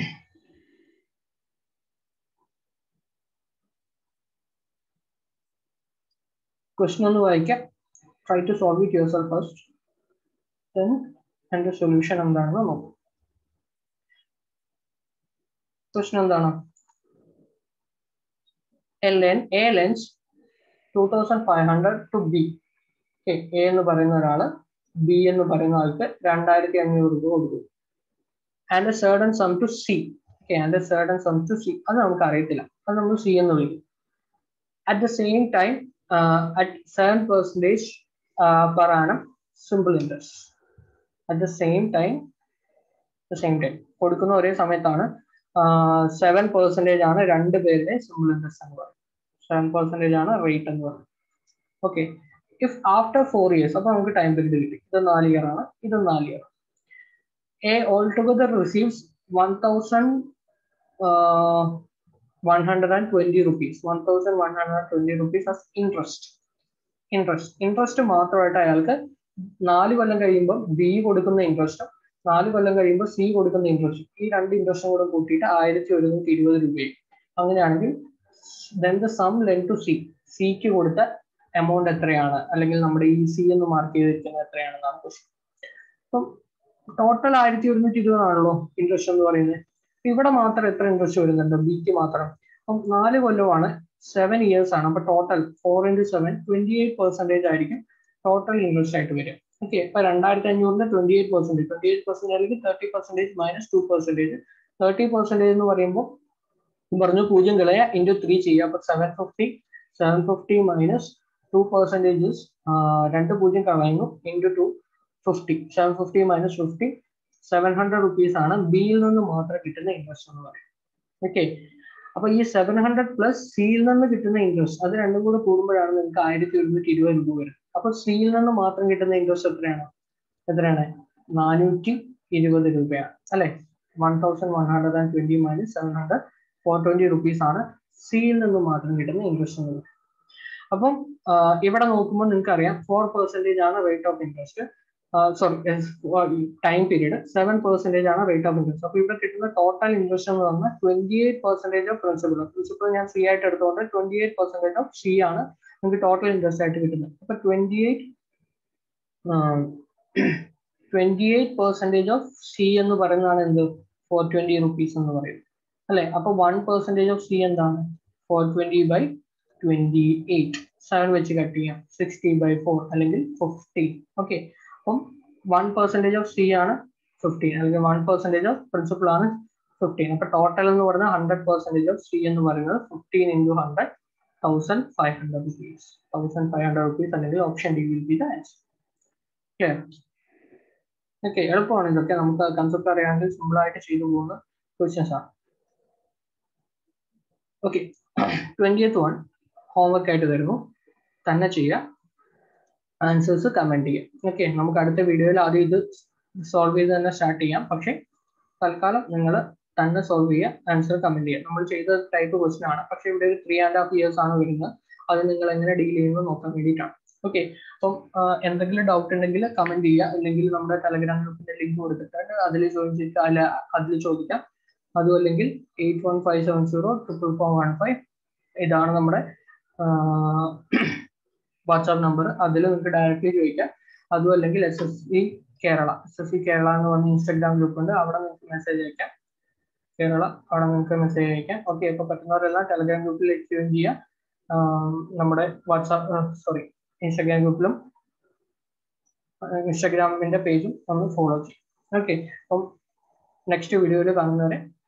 A: ക്വസ്റ്റ്യൻ ഒന്ന് വായിക്കാം try to solve it yourself first then എൻ്റെ സൊല്യൂഷൻ എന്താണെന്ന് നോക്കും ക്വസ്റ്റ്യൻ എന്താണ് L N A lends two thousand five hundred to B A എന്ന് പറയുന്ന ഒരാള് ബി എന്ന് പറയുന്ന ആൾക്ക് രണ്ടായിരത്തി അഞ്ഞൂറ് രൂപ കൊടുക്കും and certain sum to C okay and certain sum to C അത് നമുക്ക് അറിയത്തില്ല അത് നമ്മൾ സി എന്ന് വിളിക്കും at the same time at seven percentage per annum simple interest at the same time the same time കൊടുക്കുന്ന ഒരേ സമയത്താണ് സെവൻ പെർസെൻറ്റേജ് ആണ് രണ്ട് പേരുടെ സിമ്പിൾ ഇൻട്രസ്റ്റ് എന്ന് പറയുന്നത് സെവൻ പെർസെൻറ്റേജ് ആണ് റേറ്റ് എന്ന് പറയുന്നത് okay if after four years അപ്പൊ നമുക്ക് ടൈം പീരീഡ് കിട്ടി ഇത് നാല് ഇയർ ആണ് ഇത് നാല് year a all together receives one thousand one hundred and twenty rupees one thousand one hundred and twenty rupees as interest interest interest മാത്രമായിട്ട് അയാൾക്ക് നാല് കൊല്ലം കഴിയുമ്പോൾ ബി കൊടുക്കുന്ന ഇൻട്രസ്റ്റും നാല് കൊല്ലം കഴിയുമ്പോൾ സി കൊടുക്കുന്ന ഇൻട്രസ്റ്റും ഈ രണ്ട് ഇൻട്രസ്റ്റും കൂടെ കൂട്ടിയിട്ട് ആയിരത്തി ഒരുന്നൂറ്റി ഇരുപത് രൂപയും അങ്ങനെയാണെങ്കിൽ then the sum lent to C സിക്ക് കൊടുത്ത എമൗണ്ട് എത്രയാണ് അല്ലെങ്കിൽ നമ്മുടെ ഈ സി എന്ന് മാർക്ക് ചെയ്തിരിക്കുന്നത് എത്രയാണെന്നാണ് ക്വസ്റ്റ്യൻ അപ്പം ടോട്ടൽ ആയിരത്തി ഒരുന്നൂറ്റി ഇരുപതാണല്ലോ ഇൻട്രസ്റ്റ് എന്ന് പറയുന്നത് ഇവിടെ മാത്രം എത്ര ഇൻട്രസ്റ്റ് വരുന്നുണ്ട് ബിക്ക് മാത്രം അപ്പം നാല് കൊല്ലമാണ് സെവൻ ഇയേഴ്സ് ആണ് അപ്പൊ total four into seven twenty eight percentage ആയിരിക്കും ടോട്ടൽ ഇൻട്രസ്റ്റ് ആയിട്ട് വരും ഓക്കെ ഇപ്പൊ രണ്ടായിരത്തി അഞ്ഞൂറിന് twenty eight percentage twenty eight percentage അല്ലെങ്കിൽ thirty percentage minus two percentage thirty percentage എന്ന് പറയുമ്പോൾ പറഞ്ഞു പൂജ്യം കളയ ഇൻറ്റു ത്രീ ചെയ്യുക അപ്പൊ seven fifty seven fifty minus two percentages രണ്ട് പൂജ്യം കളയുന്നു into two fifty seven fifty minus fifty seven hundred rupees ആണ് ബിയിൽ നിന്ന് മാത്രം കിട്ടുന്ന ഇൻട്രസ്റ്റ് എന്ന് പറയും ഓക്കെ അപ്പൊ ഈ സെവൻ ഹൺഡ്രഡ് പ്ലസ് സിയിൽ നിന്ന് കിട്ടുന്ന ഇൻട്രസ്റ്റ് അത് രണ്ടും കൂടെ കൂടുമ്പോഴാണ് നിങ്ങൾക്ക് ആയിരത്തി ഒരുന്നൂറ്റി ഇരുപത് രൂപ വരും അപ്പൊ സിയിൽ നിന്ന് മാത്രം കിട്ടുന്ന ഇൻട്രസ്റ്റ് എത്രയാണ് എത്രയാണ് നാനൂറ്റി ഇരുപത് രൂപയാണ് അല്ലെ one thousand one hundred and twenty minus seven hundred four twenty rupees ആണ് സിയിൽ നിന്ന് മാത്രം കിട്ടുന്ന ഇൻട്രസ്റ്റ് എന്ന് പറയുന്നത് അപ്പം ഇവിടെ നോക്കുമ്പോൾ നിങ്ങൾക്ക് അറിയാം ഫോർ പെർസെന്റേജ് ആണ് rate of interest sorry time period seven percentage ആണ് റേറ്റ് ഓഫ് ഇൻട്രസ്റ്റ് അപ്പൊ ഇവിടെ കിട്ടുന്ന ടോട്ടൽ ഇൻട്രസ്റ്റ് എന്ന് പറഞ്ഞാൽ twenty eight percentage of principal principal ഞാൻ സി ആയിട്ട് എടുത്തുകൊണ്ട് twenty eight percentage of C ആണ് നിങ്ങൾക്ക് ടോട്ടൽ ഇൻട്രസ്റ്റ് ആയിട്ട് കിട്ടുന്നത് അപ്പൊ twenty eight twenty eight percentage of C എന്ന് പറയുന്നതാണ് എന്ത് ഫോർ ട്വന്റി റുപ്പീസ് എന്ന് പറയുന്നത് അല്ലെ അപ്പൊ വൺ പെർസെന്റേജ് ഓഫ് സി എന്താണ് four twenty by twenty eight seven വെച്ച് കട്ട് ചെയ്യാം സിക്സ്റ്റി ബൈ ഫോർ അല്ലെങ്കിൽ ഫിഫ്റ്റി ഓക്കെ അപ്പം വൺ പെർസെന്റേജ് ഓഫ് സി ആണ് ഫിഫ്റ്റീൻ അല്ലെങ്കിൽ വൺ പെർസെന്റേജ് ഓഫ് പ്രിൻസിപ്പിൾ ആണ് ഫിഫ്റ്റീൻ അപ്പൊ ടോട്ടൽ എന്ന് പറയുന്നത് ഹൺഡ്രഡ് പെർസെന്റേജ് ഓഫ് സി എന്ന് പറയുന്നത് fifteen into hundred thousand five hundred rupees thousand five hundred rupees അല്ലെങ്കിൽ option D will be the answer clear okay എളുപ്പമാണ് ഇതൊക്കെ നമുക്ക് കൺസെപ്റ്റ് അറിയാമെങ്കിൽ സിമ്പിൾ ആയിട്ട് ചെയ്തു പോകുന്ന ക്വസ്റ്റ്യൻസ് ആണ് ഓക്കെ ട്വന്റിയത്ത് വൺ ഹോംവർക്ക് ആയിട്ട് തരുന്നു തന്നെ ചെയ്യുക ആൻസേഴ്സ് കമന്റ് ചെയ്യാം ഓക്കെ നമുക്ക് അടുത്ത വീഡിയോയിൽ ആദ്യം ഇത് സോൾവ് ചെയ്ത് തന്നെ സ്റ്റാർട്ട് ചെയ്യാം പക്ഷേ തൽക്കാലം നിങ്ങൾ തന്നെ സോൾവ് ചെയ്യുക ആൻസർ കമന്റ് ചെയ്യുക നമ്മൾ ചെയ്ത ടൈപ്പ് ക്വസ്റ്റൻ ആണ് പക്ഷേ ഇവിടെ ഒരു ത്രീ ആൻഡ് ഹാഫ് ഇയേഴ്സ് ആണ് വരുന്നത് അത് നിങ്ങൾ എങ്ങനെ ഡീൽ ചെയ്യുന്നത് നോക്കാൻ വേണ്ടിയിട്ടാണ് ഓക്കെ അപ്പം എന്തെങ്കിലും ഡൗട്ട് ഉണ്ടെങ്കിൽ കമന്റ് ചെയ്യുക അല്ലെങ്കിൽ നമ്മുടെ ടെലഗ്രാം ഗ്രൂപ്പിന്റെ ലിങ്ക് കൊടുത്തിട്ടുണ്ട് അതിൽ ജോയിൻ ചെയ്തിട്ട് അല്ല അതിൽ ചോദിക്കാം അതും അല്ലെങ്കിൽ eight one five seven zero triple four one five ഇതാണ് നമ്മുടെ വാട്സാപ്പ് നമ്പർ അതിൽ നിങ്ങൾക്ക് ഡയറക്റ്റ്ലി ചോദിക്കാം അതും അല്ലെങ്കിൽ S S C Kerala S S C Kerala എന്ന് പറഞ്ഞ ഇൻസ്റ്റാഗ്രാം ഗ്രൂപ്പ് ഉണ്ട് അവിടെ നിങ്ങൾക്ക് മെസ്സേജ് അയക്കാം കേരള അവിടെ നിങ്ങൾക്ക് മെസ്സേജ് അയക്കാം ഓക്കെ ഇപ്പോൾ പറ്റുന്നവരെല്ലാം ടെലഗ്രാം ഗ്രൂപ്പിൽ ജോയിൻ ചെയ്യുക നമ്മുടെ വാട്സാപ്പ് സോറി ഇൻസ്റ്റാഗ്രാം ഗ്രൂപ്പിലും ഇൻസ്റ്റാഗ്രാമിന്റെ പേജും ഒന്ന് ഫോളോ ചെയ്യും ഓക്കെ അപ്പം നെക്സ്റ്റ് വീഡിയോയിൽ കാണുന്നവരെ